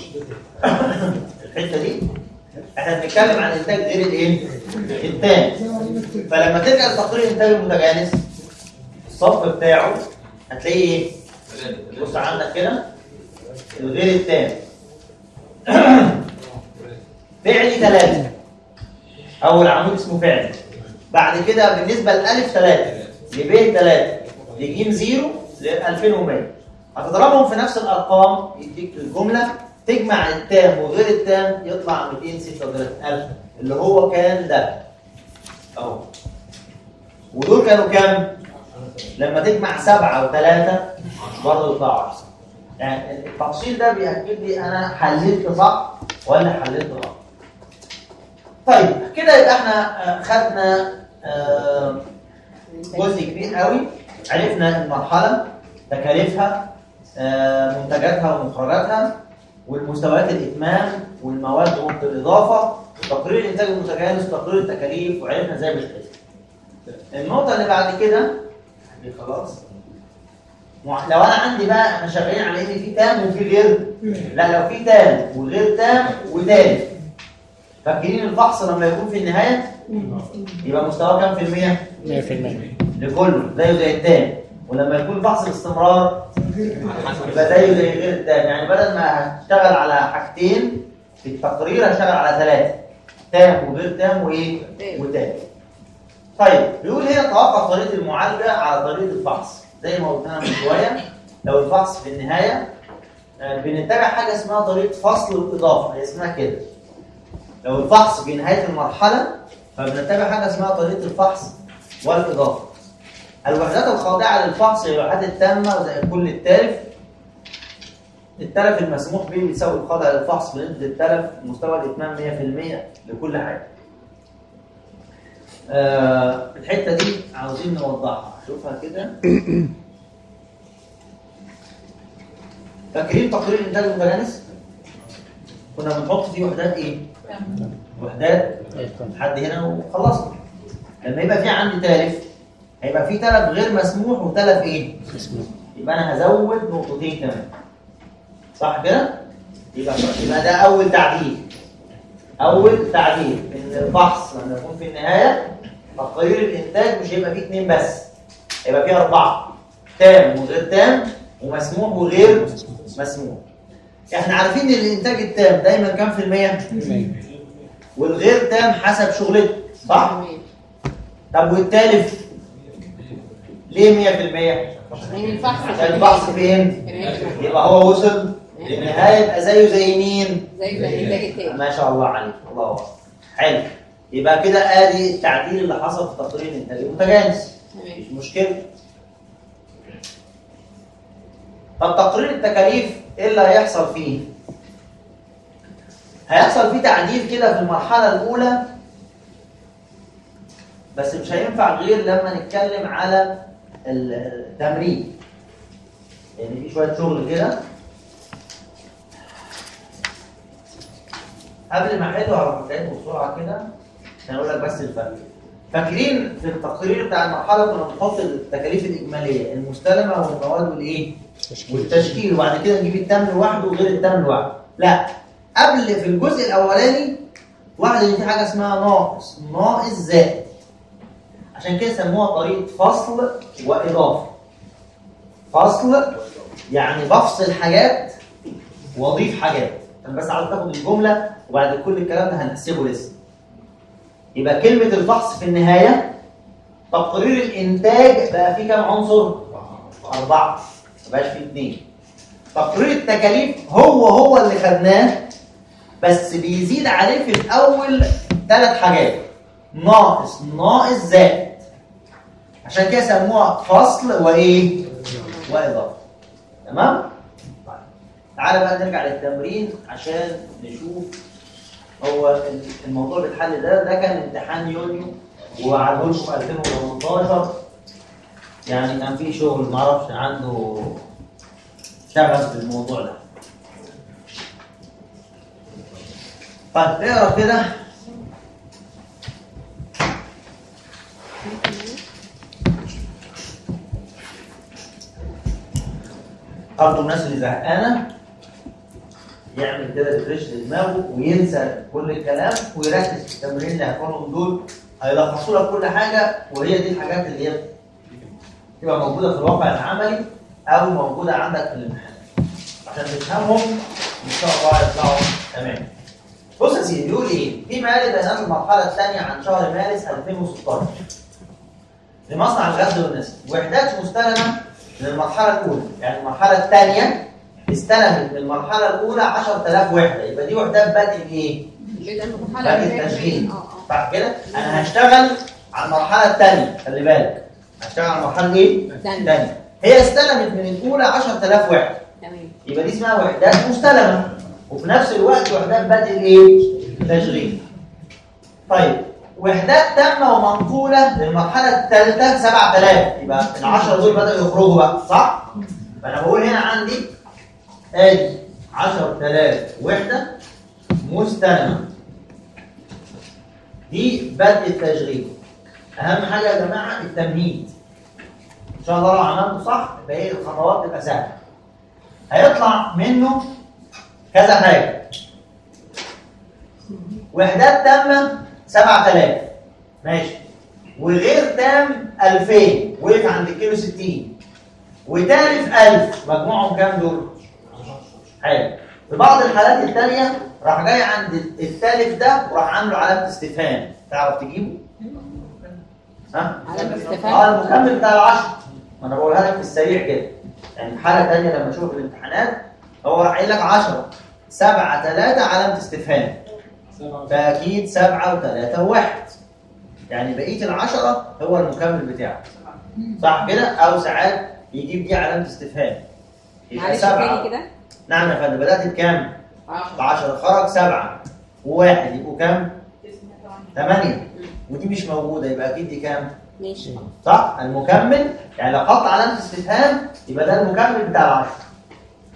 الحتة دي احنا بنتكلم عن انتاج غير الايه؟ التام فلما ترجع لتقرير الانتاج المتجانس الصف بتاعه هتلاقيه ايه؟ بص عندك كده الغير التام فعلي ثلاثة أول عمود اسمه فعلي بعد كده بالنسبة لألف ثلاثة لب ثلاثة لجيم زيرو ل 2100 هتضربهم في نفس الأرقام يديك الجملة تجمع التام وغير التام يطلع 236000 اللي هو كان ده أهو ودول كانوا كام؟ لما تجمع سبعة وثلاثة برضه يطلعوا أحسن يعني التفصيل ده بيأكد لي أنا حللت صح ولا حللت غلط طيب كده يبقى احنا آه، خدنا آه، جزء كبير قوي عرفنا المرحلة تكاليفها آه، منتجاتها ومخرجاتها والمستويات الإتمام والمواد وقت الإضافة تقرير الإنتاج المتجانس تقرير التكاليف وعرفنا ازاي بتحسب النقطة اللي بعد كده دي خلاص مع- لو أنا عندي بقى احنا شغالين على إن في تام وفي غير لا لو في تام وغير تام وتالف فاكرين الفحص لما يكون في النهاية يبقى مستواه كام في المية؟ 100% لكله زيه زي التاني ولما يكون فحص الاستمرار يبقى زيه زي غير التاني يعني بدل ما هشتغل على حاجتين في التقرير هشتغل على ثلاثة تام وغير تام وايه؟ تام. وتام طيب بيقول هنا توقف طريقة المعالجة على طريقة الفحص زي ما قلنا من شوية لو الفحص في النهاية آه، بنتبع حاجة اسمها طريقة فصل الإضافة هي اسمها كده لو الفحص في نهاية المرحلة فبنتبع حاجة اسمها طريقة الفحص والإضافة الوحدات الخاضعة للفحص هي الوحدات التامة زي كل التالف التلف المسموح به بيساوي الخاضع للفحص بنسبة التلف مستوى الإتمام 100% لكل حاجة آه الحتة دي عاوزين نوضحها شوفها كده فاكرين تقرير الإنتاج المتجانس؟ كنا بنحط فيه وحدات إيه؟ وحدات لحد هنا وخلصنا لما يبقى في عندي تالف هيبقى في تلف غير مسموح وتلف ايه؟ يبقى انا هزود نقطتين كمان صح كده؟ يبقى يبقى ده اول تعديل اول تعديل ان الفحص لما يكون في النهايه تقرير الانتاج مش هيبقى فيه اثنين بس هيبقى فيه اربعه تام وغير تام ومسموح وغير مسموح احنا عارفين ان الانتاج التام دايما كام في المية والغير تام حسب شغلته صح تمام طب والتالف ليه 100% يعني الفحص عشان الفحص فين كمان يبقى هو وصل للنهايه يبقى زيه زي مين زي زي الانتاج التاني ما شاء الله عليك الله اكبر حلو يبقى كده ادي التعديل اللي حصل في تقرير الانتاج المتجانس تمام مش مشكله طب تقرير التكاليف ايه اللي هيحصل فيه هيحصل فيه تعديل كده في المرحله الاولى بس مش هينفع غير لما نتكلم على التمرين يعني في شويه شغل كده قبل ما احله هروح جايبه بسرعه كده عشان اقول لك بس الفرق فاكرين في التقرير بتاع المرحله كنا بنحط التكاليف الاجماليه المستلمه والمواد والايه والتشكيل وبعد كده نجيب التمن لوحده وغير التمن لوحده لا قبل في الجزء الاولاني واحد ان في حاجه اسمها ناقص ناقص زائد عشان كده سموها طريقه فصل واضافه فصل يعني بفصل حاجات واضيف حاجات انا بس عاوز تاخد الجمله وبعد كل الكلام ده هنحسبه لسه يبقى كلمه الفحص في النهايه تقرير الانتاج بقى فيه كام عنصر اربعه ما بقاش فيه اثنين تقرير التكاليف هو هو اللي خدناه بس بيزيد عليه في الاول ثلاث حاجات ناقص ناقص زائد عشان كده سموها فصل وايه واضافه تمام طيب. تعالى بقى نرجع للتمرين عشان نشوف هو الموضوع بالحل ده ده كان امتحان يونيو وعدول في 2018 يعني كان في شغل ما اعرفش عنده شغف بالموضوع ده طيب اقرا كده برضه الناس اللي زهقانه يعمل كده ريفريش لدماغه وينسى كل الكلام ويركز في التمرين اللي هيكونهم دول هيلخصوا لك كل حاجه وهي دي الحاجات اللي هي تبقى موجوده في الواقع العملي او موجوده عندك في الامتحان عشان تفهمهم ان شاء الله يطلعوا تمام بص يا سيدي بيقول ايه؟ في مالي بيانات المرحله الثانيه عن شهر مارس 2016 لمصنع الغزل والنسل وحدات مستلمه للمرحله الاولى يعني المرحله الثانيه استلمت من المرحله الاولى 10000 وحده يبقى دي وحدات بدء ايه؟ بدء المرحله بدء اللي هي التشغيل اه اه صح كده؟ انا هشتغل على المرحله الثانيه خلي بالك هشتغل على المرحله ايه؟ الثانية. الثانيه هي استلمت من الاولى 10000 وحده تمام يبقى دي اسمها وحدات مستلمه وفي نفس الوقت وحدات بدء الايه؟ تشغيل. طيب وحدات تامه ومنقوله للمرحله الثالثه 7000 يبقى ال 10 دول بداوا يخرجوا بقى صح؟ فانا بقول هنا عندي ادي 10000 وحده مستلمه. دي بدء التشغيل. اهم حاجه يا جماعه التمهيد. ان شاء الله لو عملته صح يبقى ايه الخطوات تبقى سهله. هيطلع منه كذا حاجه وحدات تامه 7000 ماشي وغير تام 2000 وقف عند الكيلو 60 وتالف 1000 مجموعهم كام دول؟ حلو في بعض الحالات الثانيه راح جاي عند التالف ده وراح عامله علامه استفهام تعرف تجيبه؟ ها؟ علامة اه استفهام المكمل بتاع العشر ما انا بقولها لك في السريع كده يعني حاله ثانيه لما اشوف الامتحانات هو راح قايل لك 10 7 3 علامه استفهام فاكيد 7 و3 وواحد يعني بقيه العشرة هو المكمل بتاعه صح كده او ساعات يجيب دي علامه استفهام يبقى معلش سبعة تاني كده نعم يا فندم بدات بكام؟ 10 ب 10 خرج 7 وواحد يبقوا كام؟ 8 ودي مش موجوده يبقى اكيد دي كام؟ ماشي صح المكمل يعني لو حط علامه استفهام يبقى ده المكمل بتاع العشرة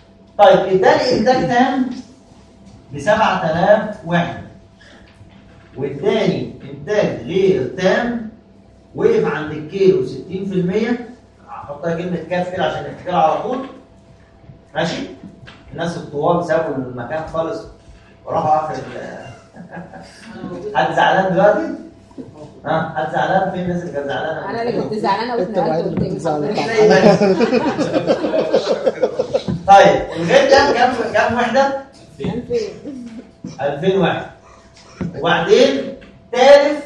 طيب اداني انتاج تام ب 7000 وحده والتاني انتاج غير تام وقف عند الكيلو 60% هحطها كلمه كاف كده عشان نفتكرها على طول ماشي الناس الطوال سابوا المكان خالص وراحوا اخر ال- حد زعلان دلوقتي؟ ها حد زعلان فين الناس اللي كانت زعلانه؟ انا اللي كنت زعلانه انت الوحيد واتنقلت اللي كنت زعلان. طيب الغير ده كام كام وحده؟ فين 2000 واحد وبعدين تالف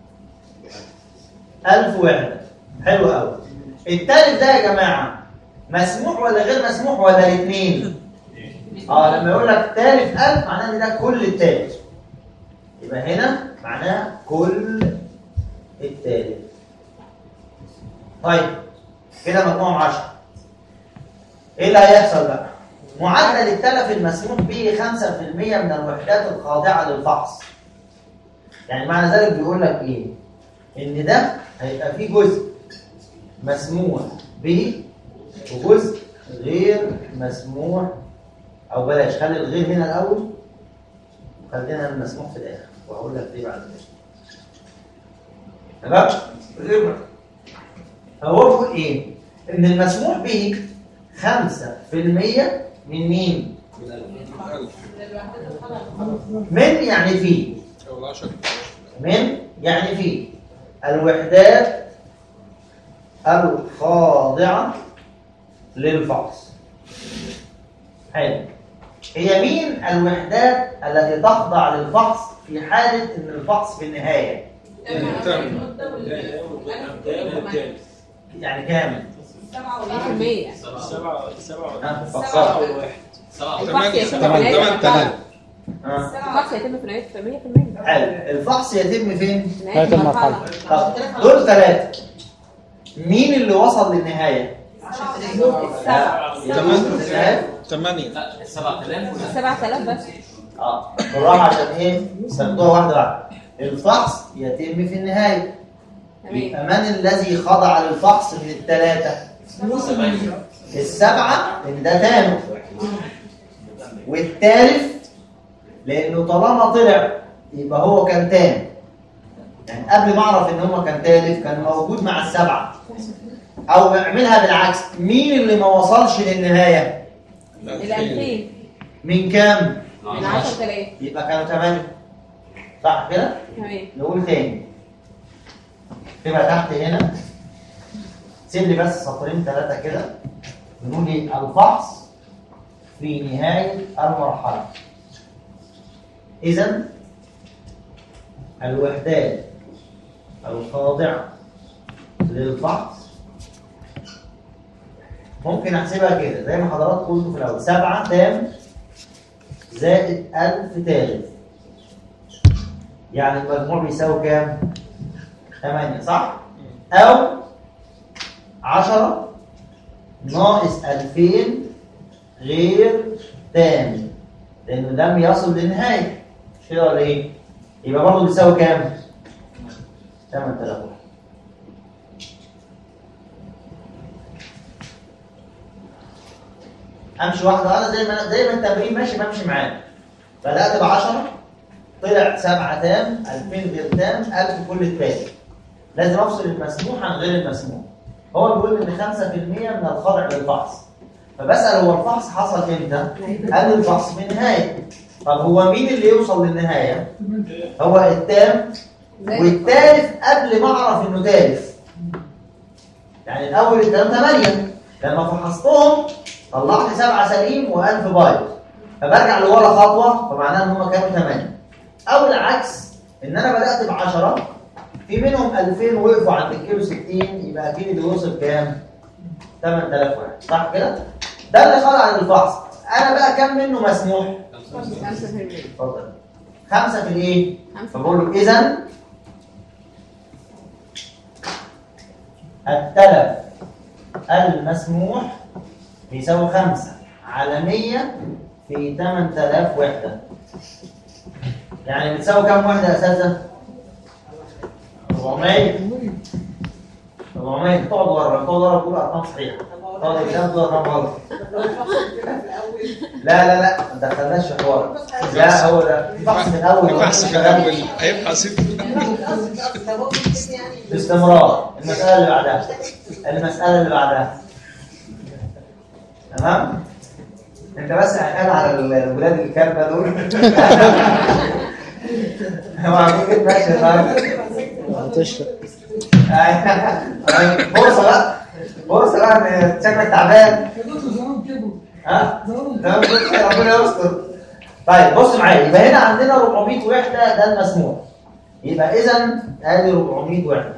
1000 وحده حلو قوي التالف ده يا جماعه مسموح ولا غير مسموح ولا الاثنين؟ اه لما يقول لك تالف 1000 معناه ان ده كل التالف يبقى هنا معناه كل التالف طيب كده مجموعهم 10 ايه اللي هيحصل بقى؟ معدل التلف المسموح به 5% من الوحدات الخاضعه للفحص. يعني معنى ذلك بيقول لك ايه؟ ان ده هيبقى فيه جزء مسموح به وجزء غير مسموح او بلاش خلي الغير هنا الاول وخلينا المسموح في الاخر وهقول لك ليه بعد كده. تمام؟ غير فهو بيقول ايه؟ ان المسموح به 5% من مين؟ من يعني فيه أو العشرة من يعني فيه الوحدات الخاضعة للفحص حلو هي مين الوحدات التي تخضع للفحص في حالة ان الفحص في النهاية يعني كام؟ 100% سبعة سبعة ها، فكرت. سبعة الفحص يتم تمام في نهاية تمام تمام ها. الفحص يتم في نهاية 100% حلو الفحص يتم فين؟ في نهاية نهاية المرحلة طب دول ثلاثة مين اللي وصل للنهاية؟ السبعة النهاية؟ ثمانية لا 7000 7000 بس اه بالراحة عشان ايه؟ سردوها واحدة واحدة الفحص يتم في النهاية تمام يبقى من الذي خضع للفحص من الثلاثة؟ السبعة لأن ده تام والثالث لأنه طالما طلع يبقى هو كان تام يعني قبل ما أعرف إن هو كان تالف كان موجود مع السبعة أو اعملها بالعكس مين اللي ما وصلش للنهاية؟ ال 2000 من كام؟ من 10000 يبقى كانوا ثمانية صح كده؟ تمام نقول تاني تبقى تحت هنا سيب لي بس سطرين ثلاثة كده نقول ايه الفحص في نهاية المرحلة إذا الوحدات الخاضعة للفحص ممكن أحسبها كده زي ما حضراتكم قلتوا في الأول سبعة تام زائد ألف تالف يعني المجموع بيساوي كام؟ 8 صح؟ أو 10 ناقص 2000 غير تام لأنه لم يصل للنهاية مش كده ولا إيه؟ يبقى برضه بيساوي كام؟ 8000 واحد. امشي واحده واحده زي ما زي ما التمرين ماشي بمشي معاه بدات ب 10 طلع 7 تام 2000 غير تام 1000 كل التاني لازم افصل المسموح عن غير المسموح هو بيقول ان 5% من الخاضع للفحص فبسال هو الفحص حصل امتى؟ قال لي الفحص في النهايه طب هو مين اللي يوصل للنهايه؟ هو التام والتالف قبل ما اعرف انه تالف يعني الاول التام 8 لما فحصتهم طلعت 7 سليم و1000 بايظ فبرجع لورا خطوه فمعناها ان هم كانوا 8 او العكس ان انا بدات ب 10 في منهم 2000 وقفوا عند الكيلو 60 يبقى اكيد اللي وصل كام 8000 واحد صح كده ده اللي خضع للفحص انا بقى كام منه مسموح 5% اتفضل خمسة في الايه خمسة. فبقول له اذا التلف المسموح بيساوي خمسة على 100 في 8000 وحدة يعني بتساوي كام وحدة يا أساتذة؟ 400 400 تقعد ورا تقعد ورا تقول أرقام صحيحة طالب ده دور رمضان لا لا لا ما دخلناش في حوار لا هو ده الفحص من الاول البحث في الاول هيبحث باستمرار المسألة اللي بعدها المسألة اللي بعدها تمام انت بس قاعد على الولاد الكلبة دول هو عاملين ماشي طيب هتشرب فرصة بقى فرصة بقى ان شكلك تعبان ها؟ تمام كده ربنا يستر طيب بص معايا يبقى هنا عندنا 400 وحدة ده المسموح يبقى اذا ادي 400 وحدة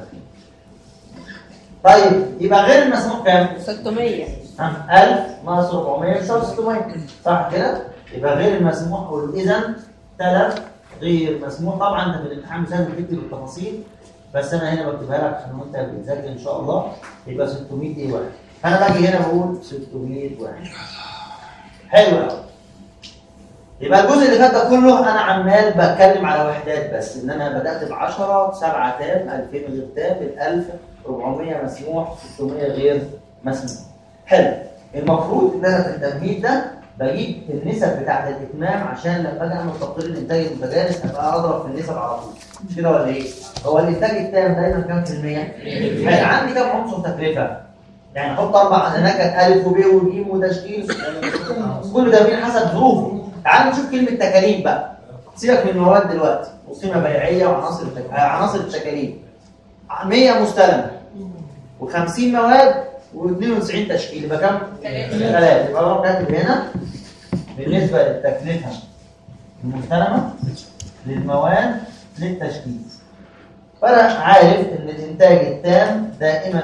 طيب يبقى غير المسموح كام؟ 600 ها 1000 ناقص 400 يساوي 600 صح كده؟ يبقى غير المسموح قول اذا تلف غير مسموح طبعا انت في الامتحان مش لازم تكتب التفاصيل بس انا هنا بكتبها لك عشان وانت بتذاكر ان شاء الله يبقى 600 ايه واحد فانا باجي هنا بقول 600 واحد حلو قوي يبقى الجزء اللي فات ده كله انا عمال بتكلم على وحدات بس ان انا بدات ب 10 7 تام 2000 غير تام ال 1000 400 مسموح 600 غير مسموح حلو المفروض ان انا في التمهيد ده بجيب النسب بتاعت الاتمام عشان لما اجي اعمل تقرير الانتاج المتجانس ابقى اضرب في النسب على طول مش كده ولا ايه؟ هو الانتاج التام دايما كام في المية؟ حلو عندي كام عنصر تكلفه؟ يعني احط اربع هناك الف وب وج وتشكيل كل ده مين حسب ظروفه تعال نشوف كلمه تكاليف بقى سيبك من المواد دلوقتي وقيمه بيعيه وعناصر التك... آه، عناصر التكاليف 100 مستلمه و50 مواد و92 تشكيل يبقى كام؟ ثلاثة يبقى انا كاتب هنا بالنسبه للتكلفه المستلمه للمواد للتشكيل فانا عارف ان الانتاج التام دائما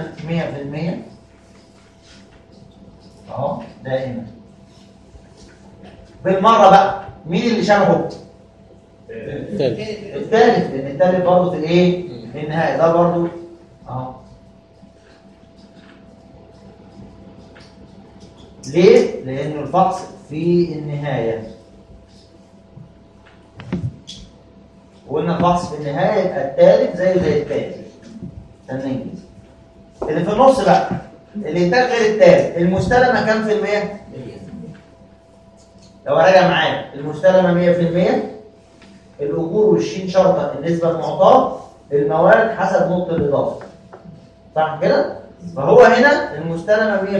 100% اهو دائما بالمره بقى مين اللي شبهه؟ تالت الثالث لان الثالث برضه في الايه؟ في النهايه ده برضه اهو ليه؟ لأنه الفحص في النهاية وقلنا الفحص في النهاية يبقى الثالث زيه زي الثالث استنى اللي في النص بقى الإنتاج غير الثالث المستلمة كام في المية؟ لو راجع معايا المستلمة 100% الأجور والشين شرطة النسبة المعطاة المواد حسب نقطة الإضافة صح كده؟ فهو هنا المستلمة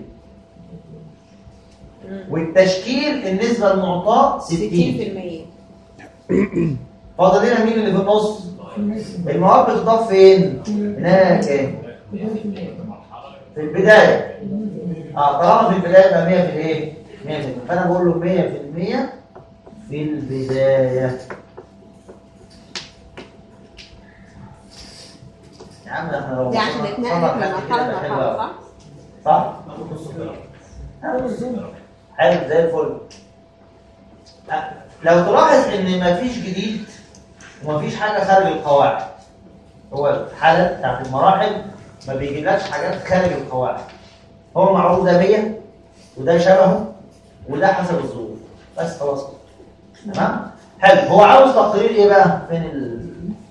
100% والتشكيل النسبة المعطاة 60 60% فاضل لنا مين اللي في النص؟ المواد بتضاف فين؟ هناك في البداية اه طالما في البداية يبقى 100 في الايه؟ 100% فأنا بقول له 100% في البداية يا عم احنا لو دي عشان وصلنا- نتنقل من وصلنا لحد مرحلة كده يبقى لمرحلة حلو صح؟ أوي. صح؟ حلو زي الفل أه، لو تلاحظ ان مفيش جديد ومفيش حاجه خارج القواعد هو الحاله بتاعت المراحل ما بيجيلكش حاجات خارج القواعد هو معروف ده 100 وده شبهه وده حسب الظروف بس خلاص تمام حلو هو عاوز تقرير ايه بقى فين ال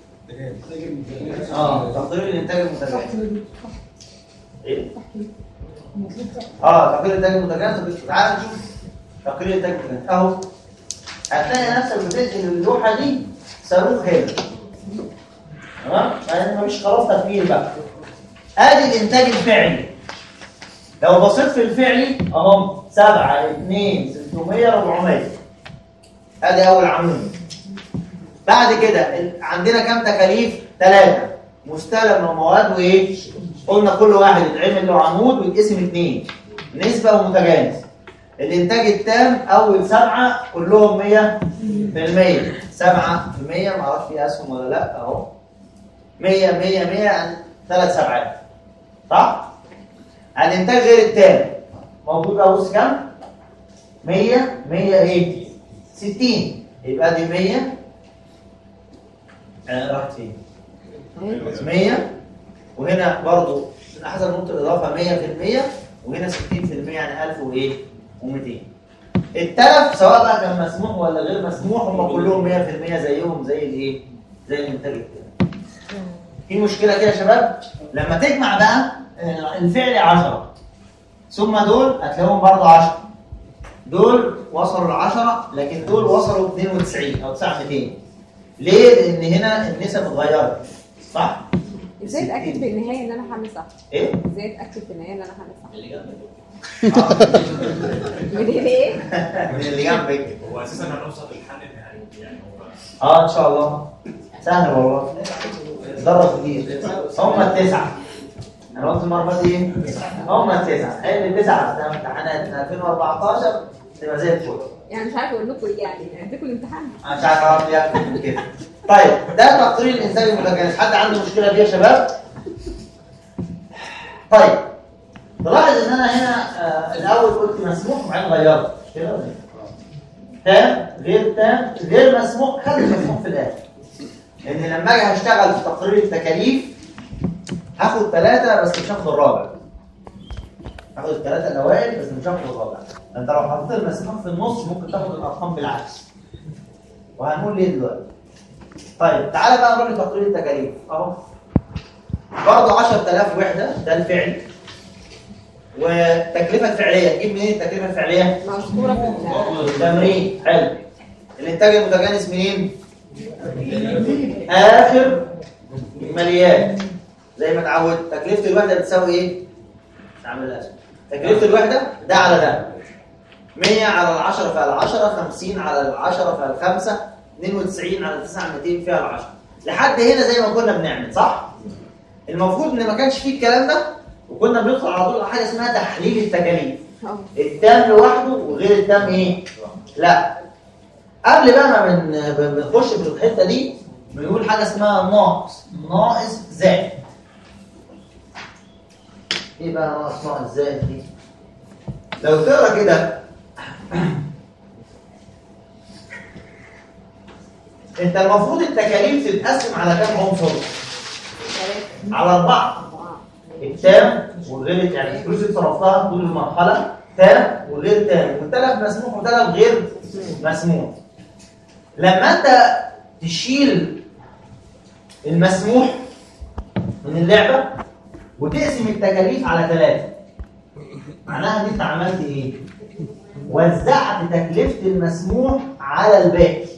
اه تقرير الانتاج المتجانس ايه اه تقرير الانتاج المتجانس تعال نشوف تقرير الانتاج المتجانس اهو هتلاقي نفسك بتنقل اللوحه دي صاروخ هنا تمام يعني مفيش خلاص تفكير بقى ادي الانتاج الفعلي لو بصيت في الفعلي اهم 7 2 600 400 ادي اول عمود بعد كده ال- عندنا كام تكاليف ثلاثه مستلم ومواد وايه قلنا كل واحد يتعمل له عمود ويتقسم اثنين نسبه ومتجانس الانتاج التام اول سبعه كلهم 100 في المية سبعة في المية معرفش في اسهم ولا لا اهو 100 100 100 يعني ثلاث سبعات صح؟ الانتاج غير التام موجود اهو بص كام؟ 100 100 ايه؟ 60 يبقى دي 100 آه راحت فين؟ 100 وهنا برضو حسب نقطة الإضافة 100% وهنا 60% يعني 1000 وإيه؟ و200 التلف سواء بقى كان مسموح ولا غير مسموح هم كلهم 100% زيهم زي الإيه؟ زي الإنتاج التاني في مشكلة كده يا شباب لما تجمع بقى آه، الفعل 10 ثم دول هتلاقيهم برضه 10 دول وصلوا ل 10 لكن دول وصلوا 92 او 9200 ليه؟ لان هنا النسب اتغيرت صح؟ ازاي اتاكد في النهايه ان انا حامل صح؟ ايه؟ ازاي اتاكد في النهايه ان انا حامل صح؟ اللي جنبك من ايه؟ من اللي جنبك هو اساسا هنوصل للحل النهائي يعني هو اه ان شاء الله سهل والله ضرب كتير هم التسعه انا قلت المره اللي فاتت ايه؟ هم التسعه حل التسعه بتاع امتحانات من 2014 تبقى زي الفل يعني مش عارفه اقول لكم ايه يعني اديكم الامتحان انا مش عارف اعمل ايه اكتر من كده طيب ده تقرير الانسان المتجانس حد عنده مشكله فيه يا شباب طيب تلاحظ ان انا هنا آه الاول قلت مسموح وبعدين غيرت مش كده ولا إيه؟ تام غير تام غير مسموح خلي المسموح في الاخر لان لما اجي هشتغل في تقرير التكاليف هاخد ثلاثه بس مش هاخد الرابع هاخد الثلاثه الاوائل بس مش هاخد الرابع انت لو حطيت المسموح في النص ممكن تاخد الارقام بالعكس وهنقول ليه دلوقتي طيب تعالى بقى نروح لتقرير التكاليف اهو برضه 10000 وحده ده الفعل والتكلفه الفعليه تجيب منين التكلفه الفعليه؟ مذكوره في ال- تمرين حلو الانتاج المتجانس منين؟ اخر الماليات زي ما اتعودت تكلفه الوحده بتساوي ايه؟ عامل الاسم تكلفه الوحده ده على ده 100 على ال 10 فيها ال 10 50 على ال 10 فيها ال 5 92 على 9 200 فيها ال 10 لحد هنا زي ما كنا بنعمل صح؟ المفروض ان ما كانش فيه الكلام ده وكنا بندخل على طول على حاجه اسمها تحليل التكاليف اه التام لوحده وغير التام ايه؟ لا قبل بقى ما بن- بن- بنخش في الحته دي بنقول حاجه اسمها ناقص ناقص زائد ايه بقى ناقص ناقص زائد دي؟ لو تقرا كده انت المفروض التكاليف تتقسم على كام عنصر؟ ثلاثة على اربعه أربعة التام وغير يعني الفلوس اللي صرفتها طول المرحله تام وغير تام وتلف مسموح وتلف غير مسموح لما انت تشيل المسموح من اللعبه وتقسم التكاليف على ثلاثه معناها ان انت عملت ايه؟ وزعت تكلفه المسموح على الباقي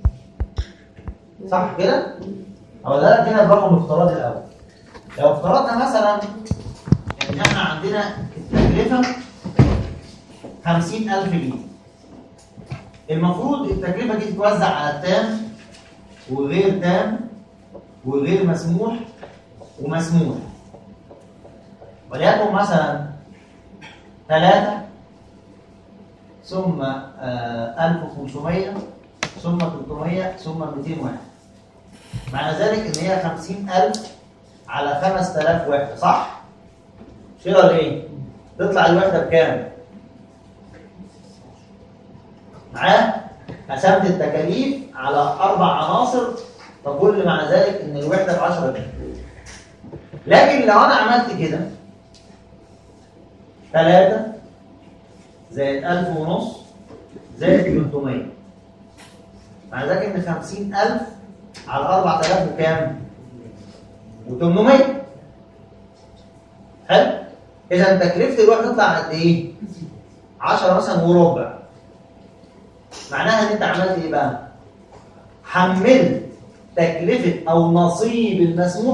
صح كده؟ او ده هنا برقم افتراضي الاول لو افترضنا مثلا ان احنا عندنا التكلفه 50000 جنيه المفروض التكلفه دي تتوزع على التام وغير تام وغير مسموح ومسموح وليكن مثلا ثلاثة ثم آه 1500 ثم 300 ثم 200 واحد معنى ذلك ان هي 50000 على 5000 وحده صح؟ مش كده ولا ايه؟ تطلع الوحده بكام؟ معاه قسمت التكاليف على اربع عناصر فكل معنى ذلك ان الوحده ب 10 جنيه لكن لو انا عملت كده 3 زائد 1000 ونص زائد 300 معنى ذلك ان 50000 على 4000 بكام؟ و800 حلو اذا تكلفه الوحده تطلع قد ايه 10 مثلا وربع معناها ان انت عملت ايه بقى حملت تكلفه او نصيب المسموح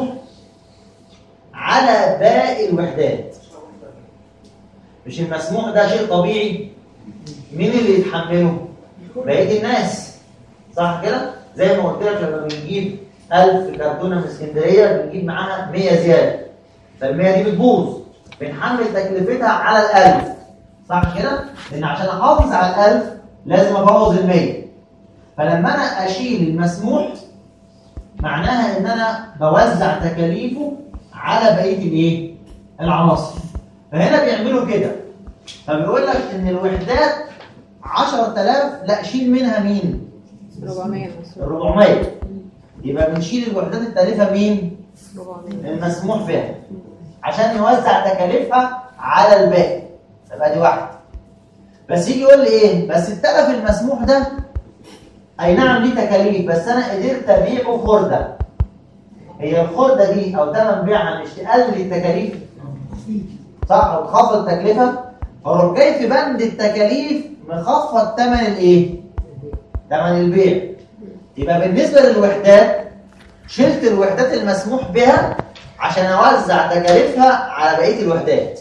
على باقي الوحدات مش المسموح ده شيء طبيعي مين اللي يتحمله بقيه الناس صح كده زي ما قلت لك لما بنجيب 1000 كرتونه من اسكندريه بنجيب معاها 100 زياده فال 100 دي بتبوظ بنحمل تكلفتها على ال 1000 صح كده؟ لان عشان احافظ على ال 1000 لازم ابوظ ال 100 فلما انا اشيل المسموح معناها ان انا بوزع تكاليفه على بقيه الايه؟ العناصر فهنا بيعملوا كده فبيقول لك ان الوحدات 10000 لا شيل منها مين؟ 400 ال 400 يبقى بنشيل الوحدات التالفه مين؟ 400 المسموح بها عشان يوزع تكاليفها على الباقي يبقى دي واحده بس يجي يقول لي ايه بس التلف المسموح ده اي نعم ليه تكاليف بس انا قدرت ابيعه خرده هي الخرده دي او ثمن بيعها مش تقلل التكاليف صح او تخفض التكلفه هروح جاي في بند التكاليف مخفض ثمن الايه؟ ثمن البيع يبقى بالنسبه للوحدات شلت الوحدات المسموح بها عشان اوزع تكاليفها على بقيه الوحدات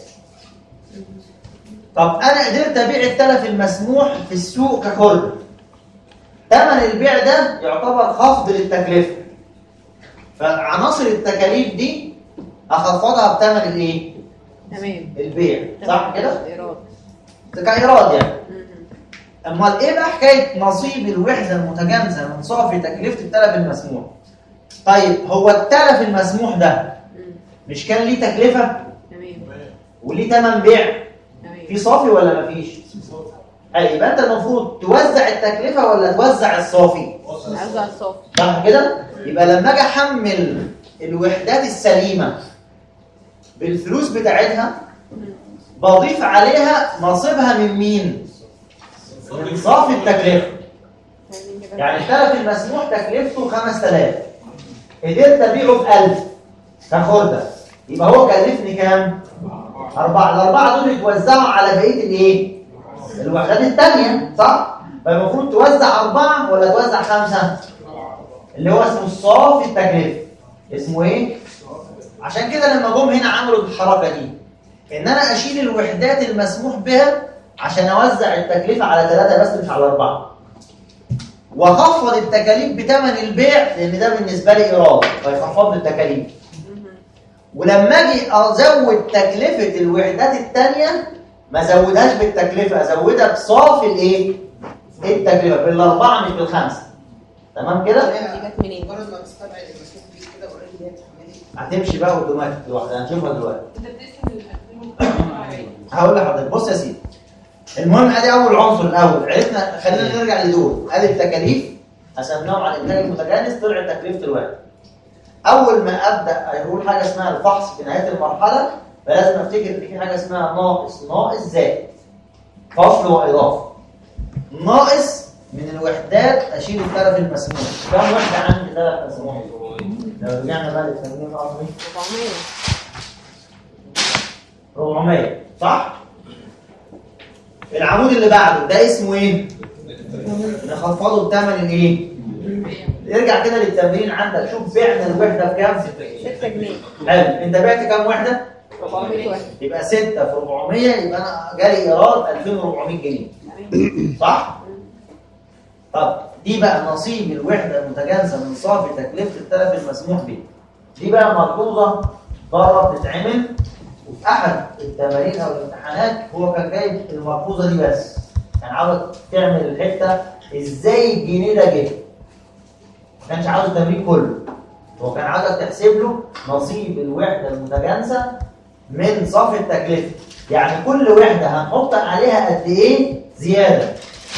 طب انا قدرت ابيع التلف المسموح في السوق ككل ثمن البيع ده يعتبر خفض للتكلفه فعناصر التكاليف دي اخفضها بثمن الايه تمام البيع صح كده إيراد كايراد يعني مم. امال ايه بقى حكايه نصيب الوحده المتجانسه من صافي تكلفه التلف المسموح طيب هو التلف المسموح ده مم. مش كان ليه تكلفه تمام وليه ثمن بيع تمام في صافي ولا مفيش أي يبقى انت المفروض توزع التكلفه ولا توزع الصافي أوزع الصافي صح كده يبقى لما اجي احمل الوحدات السليمه بالفلوس بتاعتها بضيف عليها نصيبها من مين من صافي التكلفه فاهمين كده؟ يعني التلف المسموح تكلفته 5000 قدرت ابيعه ب 1000 كخرده يبقى هو كلفني كام؟ أربعة الأربعة دول يتوزعوا على بقية الإيه؟ الوحدات التانية صح؟ فالمفروض توزع أربعة ولا توزع خمسة؟ اللي هو اسمه الصافي التكلفة اسمه إيه؟ عشان كده لما جم هنا عملوا الحركة دي إن أنا أشيل الوحدات المسموح بها عشان أوزع التكلفة على ثلاثة بس مش على أربعة وخفض التكاليف بثمن البيع لان ده بالنسبه لي ايراد فيخفض لي التكاليف مم. ولما اجي ازود تكلفه الوحدات الثانيه ما ازودهاش بالتكلفه ازودها بصافي الايه التكلفه بالاربعه مش بالخمسه تمام كده دي جت منين؟ مجرد ما تستبعد المسموح بيه كده اوريدي هي بتحملي هتمشي بقى اوتوماتيك لوحدها هنشوفها دلوقتي انت بتقسم الحاجتين هقول لحضرتك بص يا سيدي المهم ادي اول عنصر الاول عرفنا خلينا نرجع لدول ادي التكاليف قسمناهم على الانتاج المتجانس طلع تكلفه الواحد اول ما ابدا اقول حاجه اسمها الفحص في نهايه المرحله فلازم افتكر ان في حاجه اسمها ناقص ناقص زائد فصل واضافه ناقص من الوحدات اشيل التلف المسموح كم وحده عندي تلف مسموح لو رجعنا بقى للتمرين العظمي 400 400 صح العمود اللي بعده ده اسمه ايه نخفضه بثمن الايه ارجع كده للتمرين عندك شوف بعنا الوحده بكام 6 جنيه حلو انت بعت كام وحده 400 واحد يبقى 6 في 400 يبقى انا جالي ايراد 2400 جنيه تمام صح طب دي بقى نصيب الوحده المتجانسه من صافي تكلفه التلف المسموح به دي بقى ملحوظه بره بتتعمل وفي احد التمارين او الامتحانات هو كان جايب الملحوظه دي بس كان عاوز تعمل الحته ازاي الجنيه ده جه ما كانش عاوز التمرين كله هو كان عاوزك تحسب له نصيب الوحده المتجانسه من صافي التكلفه يعني كل وحده هنحط عليها قد ايه زياده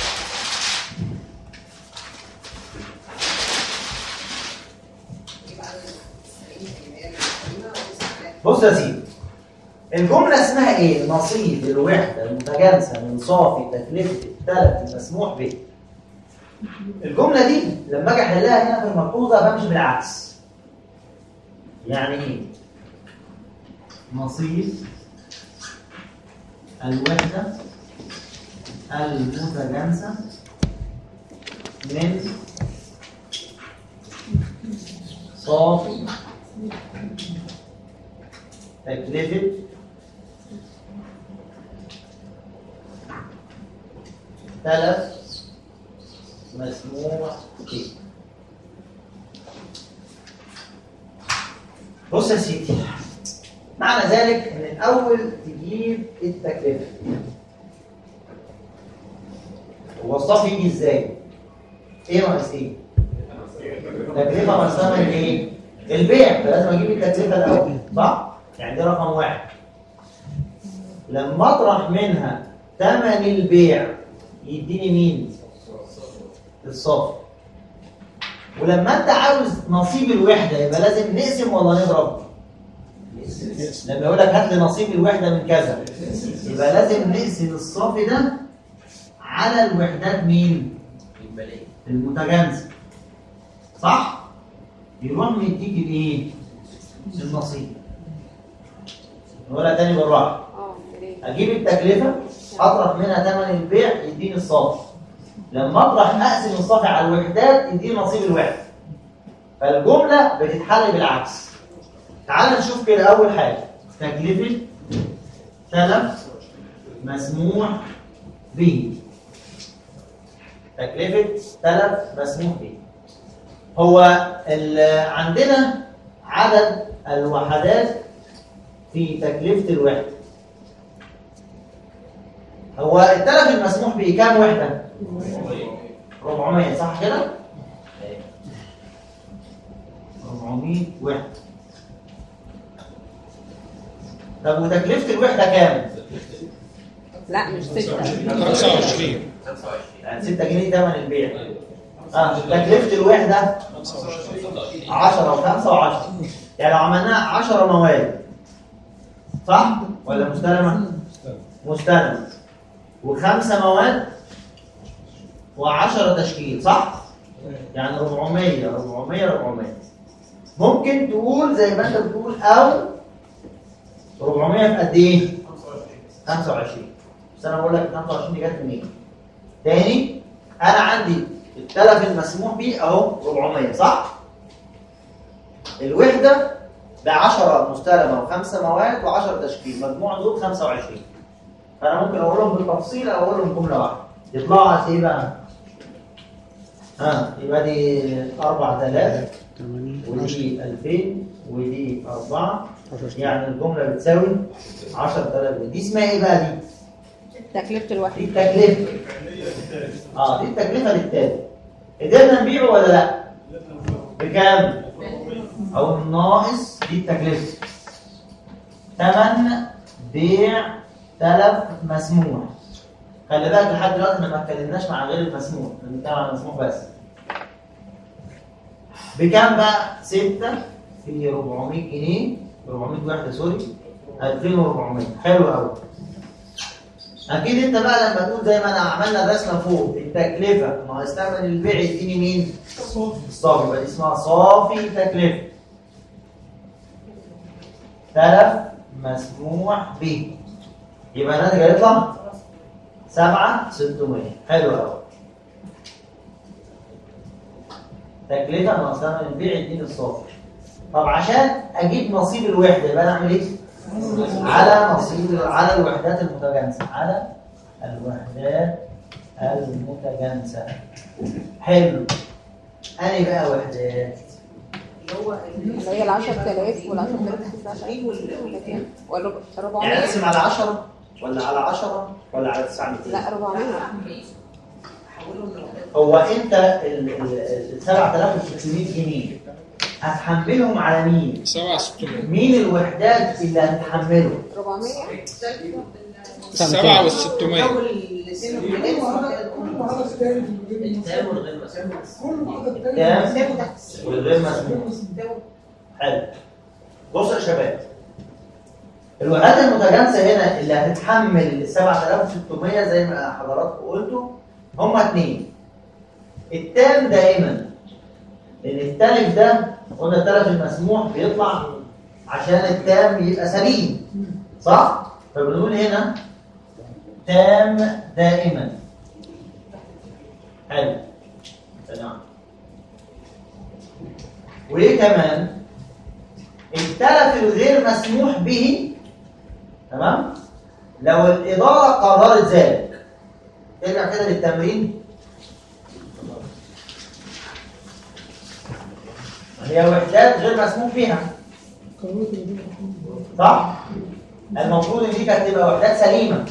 يبقى على 90 اللي هي السليمه و90 بص يا سيدي الجملة اسمها ايه؟ نصيب الوحدة المتجانسة من صافي تكلفة التلف المسموح به. الجملة دي لما اجي احلها هنا في الملحوظة بمشي بالعكس. يعني ايه؟ نصيب الوحدة المتجانسة من صافي تكلفة تلف مسموح به بص يا سيدي معنى ذلك ان الاول تجيب التكلفة هو الصافي يجي ازاي؟ ايه ناقص ايه؟ تكلفة ناقص ثمن ايه؟ البيع فلازم اجيب التكلفة الاول صح؟ يعني دي رقم واحد لما اطرح منها ثمن البيع يديني مين؟ الصافي ولما انت عاوز نصيب الوحده يبقى لازم نقسم ولا نضرب؟ لما يقول لك هات لي نصيب الوحده من كذا يبقى لازم نقسم الصافي ده على الوحدات مين؟ المتجانسه صح؟ يروح مديك الايه؟ النصيب نقولها تاني بالراحه اه يا ريت اجيب التكلفه اطرح منها ثمن البيع يديني الصافي لما اطرح اقسم الصافي على الوحدات يديني نصيب الوحده فالجمله بتتحل بالعكس تعال نشوف كده اول حاجه تكلفه تلف مسموح به تكلفه تلف مسموح به هو ال- عندنا عدد الوحدات في تكلفة الوحدة هو التلف المسموح به كام وحدة؟ 400 صح كده؟ 400 وحدة طب وتكلفة الوحدة كام؟ لا مش ستة 25 يعني 6 جنيه ثمن البيع اه تكلفة الوحدة 10 و5 و10 يعني لو عملناها 10 مواد صح ولا مستلمة؟ مستلمة وخمسة مواد و10 تشكيل صح؟ يعني 400 400 400 ممكن تقول زي ما انت بتقول او 400 في قد ايه؟ 25 بس انا بقول لك 25 دي جت منين؟ تاني انا عندي التلف المسموح به اهو 400 صح؟ الوحده ب 10 مستلمه وخمسه مواد و10 تشكيل مجموع دول 25 فانا ممكن اقولهم بالتفصيل او اقولهم جمله واحده يطلعوا قد ايه بقى؟ ها يبقى دي 4000 80 ودي 2000 ودي 4 10 يعني الجمله بتساوي 10000 دي اسمها ايه بقى دي؟ تكلفة دي الوحدة التكلفه اه دي التكلفه للتالي قدرنا نبيعه ولا لا؟ بكام؟ او الناقص دي التكلفه ثمن بيع تلف مسموح خلي بالك لحد دلوقتي احنا ما اتكلمناش مع غير المسموح بنتكلم عن المسموح بس بكام بقى؟ 6 في 400 جنيه 400 وحده سوري 2400 حلو قوي اكيد انت بقى لما تقول زي ما انا عملنا الرسمه فوق التكلفه ناقص ثمن البيع يديني مين؟ الصافي يبقى دي اسمها صافي تكلفه تلف مسموح به يبقى الناتج هيطلع 7 600 حلو قوي تكلفه ناقص ثمن البيع يديني الصافي طب عشان اجيب نصيب الوحده يبقى انا اعمل ايه؟ على نصيب على الوحدات المتجانسة على الوحدات المتجانسة حلو أنا بقى وحدات اللي هو اللي هي ال 10000 وال 10000 ولا كام؟ ولا يعني 400 أقسم على 10 ولا على 10 ولا على 900 لا 400 حولهم لوحدات هو أنت ال ال- ال 7600 جنيه هتحملهم على مين؟ 7 600 مين الوحدات اللي هتحمله؟ 400 7 وال 600 حول السن كل واحدة كل واحدة تاني في البيت التام والغير مسموح كل واحدة تاني كام؟ والغير مسموح حلو بص يا شباب الوحدات المتجانسه هنا اللي هتتحمل ال 7600 زي ما حضراتكم قلتوا هما اتنين التام دائما لان التالف ده قلنا التلف المسموح بيطلع عشان التام يبقى سليم صح؟ فبنقول هنا تام دائما حلو تمام وايه كمان التلف الغير مسموح به تمام لو الإدارة قررت ذلك ارجع كده للتمرين هي وحدات غير مسموح بها صح؟ المفروض ان دي كانت تبقى وحدات سليمة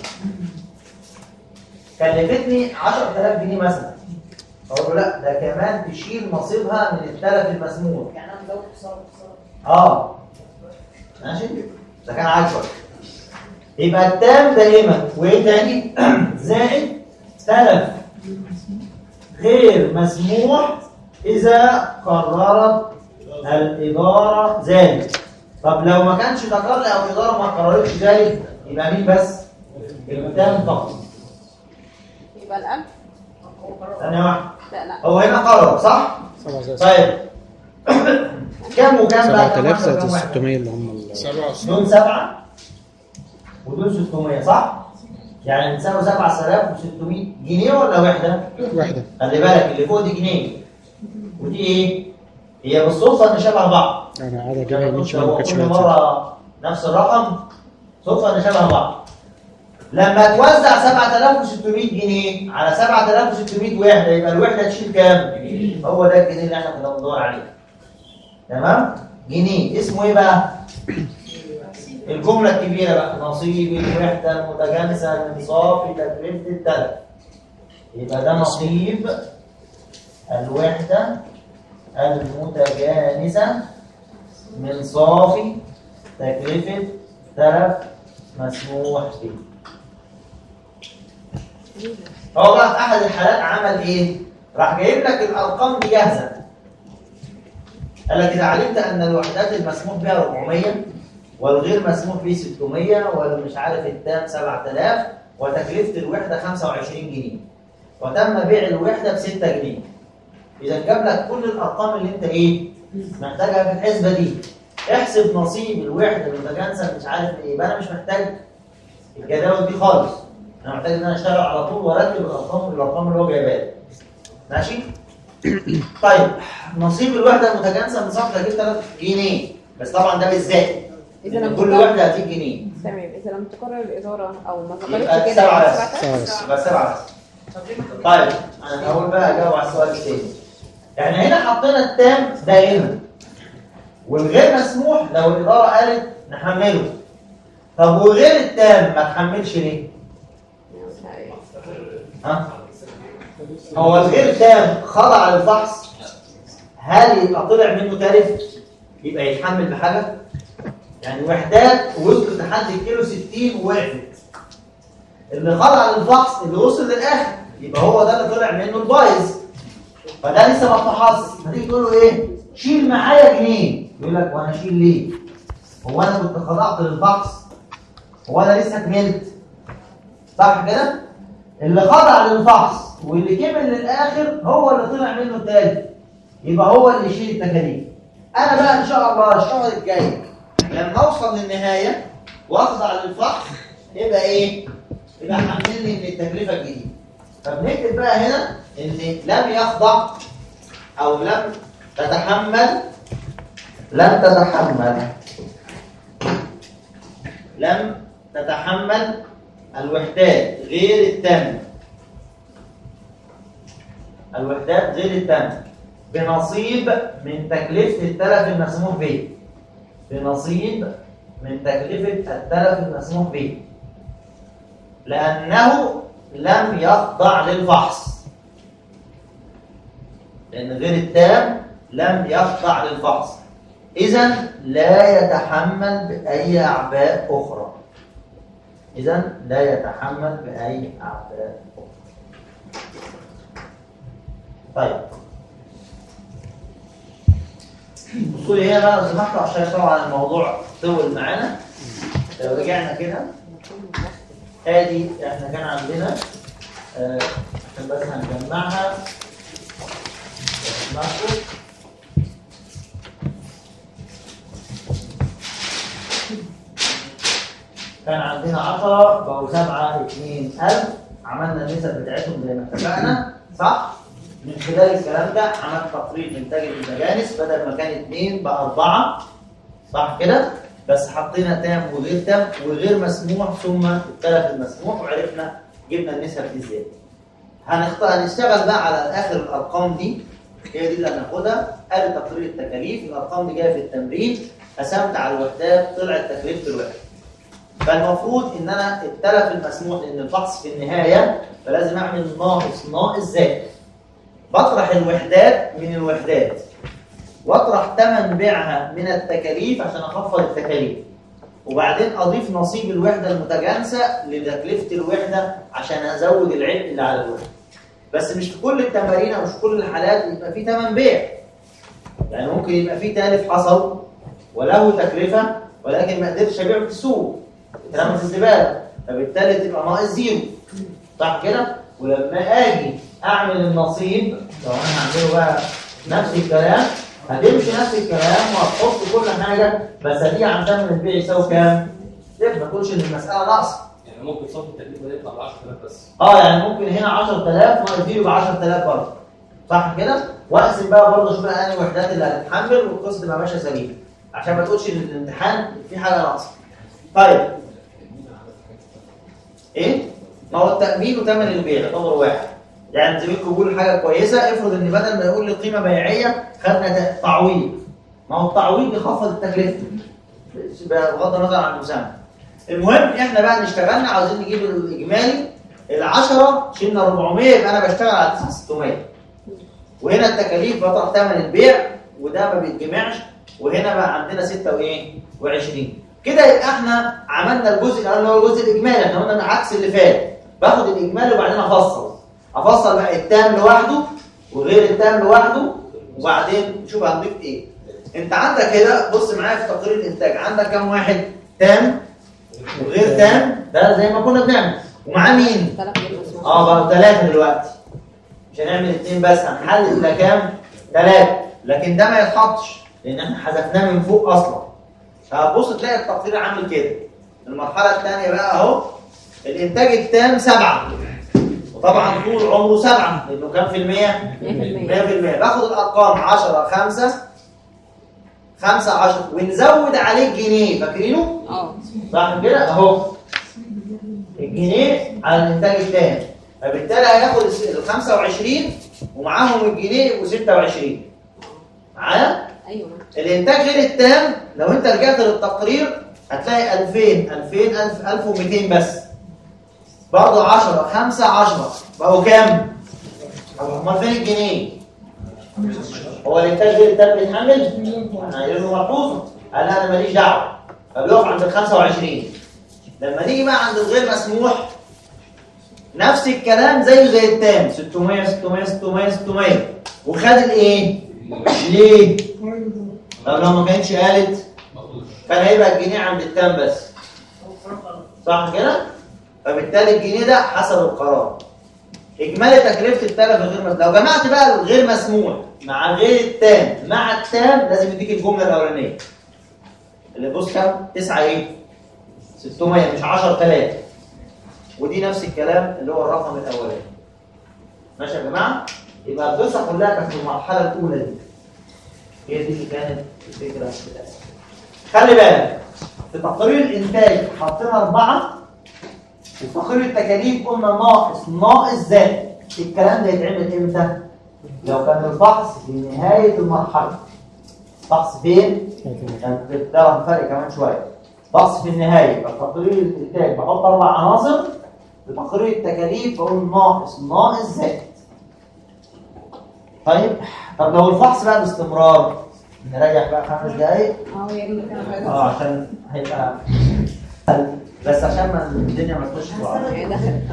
كلفتني 10000 جنيه مثلا اقول له لا ده كمان تشيل نصيبها من التلف المسموح يعني انا مزود خساره خساره اه ماشي ده كان عاجبك يبقى التام دائما وايه تاني زائد تلف غير مسموح اذا قررت الاداره ذلك طب لو ما كانش تقرر او الاداره ما قررتش ذلك يبقى مين بس التام فقط يبقى ال 1000 ثانيه واحده لا لا هو هنا قرر صح 7 زائد طيب كم وكم بقى كم 7000 واحدة زائد وكم ال واحدة؟ 600 اللي هم ال دول سبعة ودول 600 صح؟ يعني بتساوي 7600 جنيه ولا وحده؟ واحدة خلي بالك اللي فوق دي جنيه ودي ايه؟ هي بالصدفه ان شبه بعض أنا عادة يعني جاية من كنت شوية ما هو كانتش كل باينة. مره نفس الرقم صدفه ان شبه بعض لما توزع 7600 جنيه على 7600 وحده يبقى الوحده تشيل كام؟ هو ده الجنيه اللي احنا كنا بندور عليه تمام؟ جنيه اسمه ايه بقى؟ الجمله الكبيره بقى نصيب الوحده المتجانسه من صافي تكلفه التلف يبقى ده نصيب الوحده المتجانسه من صافي تكلفه تلف مسموح به هو بقى في احد الحالات عمل ايه؟ راح جايب لك الارقام دي جاهزه قال لك اذا علمت ان الوحدات المسموح بها 400 والغير مسموح به 600 والمش عارف التام 7000 وتكلفه الوحده 25 جنيه وتم بيع الوحده ب 6 جنيه اذا جاب لك كل الارقام اللي انت ايه محتاجها في الحسبه دي احسب نصيب الوحده المتجانسه مش عارف ايه يبقى انا مش محتاج الجداول دي خالص انا محتاج ان انا اشتغل على طول وارتب الارقام الارقام اللي هو جايبها لي ماشي طيب نصيب الوحده المتجانسه من صف تجيب 3 جنيه بس طبعا ده بالذات إذا إن لم كل تقرر- واحده هتجيب جنيه تمام إذا لم تقرر الإدارة أو ما يبقى ذكرتش كده سبعة يبقى بس. سبعة بس. يبقى سبعه بس طيب انا هقول بقى اجاوب على السؤال الثاني يعني هنا حطينا التام دائما والغير مسموح لو الاداره قالت نحمله طب وغير التام ما تحملش ليه؟ ها؟ هو الغير تام خضع للفحص هل يبقى طلع منه تالف يبقى يتحمل بحاجه؟ يعني وحدات وصلت لحد الكيلو 60 ووقفت اللي خضع للفحص اللي وصل للاخر يبقى هو ده اللي طلع منه البايظ فده لسه ما اتفحصش هتيجي تقول له ايه؟ شيل معايا جنيه يقول لك وانا اشيل ليه؟ هو انا كنت خضعت للفحص؟ هو انا لسه كملت؟ صح كده؟ اللي خضع للفحص واللي كمل للاخر هو اللي طلع منه التالت يبقى هو اللي يشيل التكاليف انا بقى ان شاء الله الشهر الجاي لما اوصل للنهايه واخضع للفحص يبقى ايه؟ يبقى حملني من التكلفه الجديده فبنكتب بقى هنا ان لم يخضع او لم تتحمل لم تتحمل لم تتحمل الوحدات غير التامة الوحدات غير التامة بنصيب من تكلفة التلف المسموح به بنصيب من تكلفة التلف المسموح به لأنه لم يخضع للفحص لأن غير التام لم يخضع للفحص إذا لا يتحمل بأي أعباء أخرى إذا لا يتحمل بأي أعباء أخرى طيب بصوا لي هنا بقى لو سمحتوا عشان طبعا الموضوع طول معانا لو رجعنا كده ادي احنا كان عندنا آه، عشان بس هنجمعها معكم كان عندنا 10 بقوا 7 2 1000 عملنا النسب بتاعتهم زي ما اتفقنا صح؟ من خلال الكلام ده عملت تقرير انتاج المجانس بدل ما كان 2 بقى 4 صح كده؟ بس حطينا تام وغير تام وغير مسموح ثم التلف المسموح وعرفنا جبنا النسب دي ازاي. هنختار هنشتغل بقى على اخر الارقام دي هي دي اللي هناخدها ادي تقرير التكاليف الارقام دي جايه في التمرين قسمت على الوحدات طلعت تكلفه الوحده. فالمفروض ان انا التلف المسموح لان الفحص في النهايه فلازم اعمل ناقص ناقص زائد. بطرح الوحدات من الوحدات واطرح ثمن بيعها من التكاليف عشان اخفض التكاليف وبعدين اضيف نصيب الوحده المتجانسه لتكلفه الوحده عشان ازود العبء اللي على الوحده بس مش في كل التمارين او مش في كل الحالات يبقى في ثمن بيع يعني ممكن يبقى في تالف حصل وله تكلفه ولكن ما قدرتش ابيعه في السوق اترمى في الزباله فبالتالي تبقى ناقص زيرو صح كده ولما اجي اعمل النصيب لو انا هعمله بقى نفس الكلام هتمشي نفس الكلام وهتحط كل حاجه بس هتيجي عن ثمن البيع يساوي كام؟ صفر ما تقولش ان المساله ناقصه يعني ممكن صف التكليف ده يطلع ب 10000 بس اه يعني ممكن هنا 10000 ناقص دي يبقى 10000 برضه صح كده؟ واقسم بقى برضه شوف بقى انهي وحدات اللي هتتحمل والقصه تبقى ماشيه سليم عشان ما تقولش ان الامتحان في حاجه ناقصه. طيب ايه؟ ما هو التأمين وثمن البيع يعتبر واحد. يعني زميلكم بيقول حاجه كويسه افرض ان بدل ما يقول لي قيمه بيعيه خدنا ت- تعويض. ما هو التعويض يخفض التكلفه. بغض النظر عن المسمى. المهم احنا بقى اشتغلنا عاوزين نجيب الاجمالي ال10 شلنا 400 يبقى انا بشتغل على 9600 وهنا التكاليف بطلع ثمن البيع وده ما بيتجمعش وهنا بقى عندنا 6 وايه و20 كده يبقى احنا عملنا الجزء الاول اللي هو الجزء الاجمالي احنا قلنا عكس اللي فات باخد الاجمالي وبعدين افصل افصل بقى التام لوحده وغير التام لوحده وبعدين نشوف هنضيف ايه انت عندك كده بص معايا في تقرير الانتاج عندك كام واحد تام وغير تام ده زي ما كنا بنعمل ومعاه مين ثلاث غير مسموح اه بقى ثلاثة دلوقتي مش هنعمل اثنين بس هنحلل ده كام؟ ثلاثة لكن ده ما يتحطش لأن احنا حذفناه من فوق أصلا فهتبص تلاقي التقرير عامل كده المرحلة الثانية بقى أهو الإنتاج التام سبعة وطبعا طول عمره سبعة لأنه كام في المية؟ 100% 100% باخد الأرقام 10 5 5 10 ونزود عليه جنيه فاكرينه؟ اه صح كده اهو الجنيه على الانتاج الثاني فبالتالي هياخد ال 25 ومعاهم الجنيه يبقوا 26 معايا ايوه الانتاج غير التام لو انت رجعت للتقرير هتلاقي 2000 2000 1000 1200 بس برضه 10 5 10 بقوا كام؟ امال فين الجنيه؟ هو الانتاج غير التام بيتحمل؟ احنا قايلين له ملحوظه قال لا انا ماليش دعوه فبيقف عند ال 25 لما نيجي بقى عند الغير مسموح نفس الكلام زيه زي التام 600 600 600 600 وخد الايه؟ ليه؟ طب لو ما كانتش قالت كان هيبقى الجنيه عند التام بس صح كده؟ فبالتالي الجنيه ده حسب القرار اجمالي تكلفه التلف الغير مسموح لو جمعت بقى الغير مسموح مع غير التام مع التام لازم يديك الجمله الاولانيه اللي بص كام 9 ايه 600 مش 10000 ودي نفس الكلام اللي هو الرقم الاولاني ماشي يا جماعه يبقى القصه كلها كانت في المرحله الاولى دي هي دي اللي كانت الفكره بتاعتها خلي بالك في تقرير الانتاج حطينا اربعه وفي تقرير التكاليف قلنا ناقص ناقص زائد الكلام ده يتعمل امتى؟ لو كان الفحص في نهايه المرحله فحص فين؟ كان ده فرق كمان شويه فحص في النهايه يبقى تقرير الانتاج بحط اربع عناصر في تقرير التكاليف بقول ناقص ناقص زائد طيب طب لو الفحص بقى باستمرار نريح بقى خمس دقايق اه يا ريت كان اه عشان هيبقى بس عشان ما الدنيا ما تخش في بعض يعني دخلت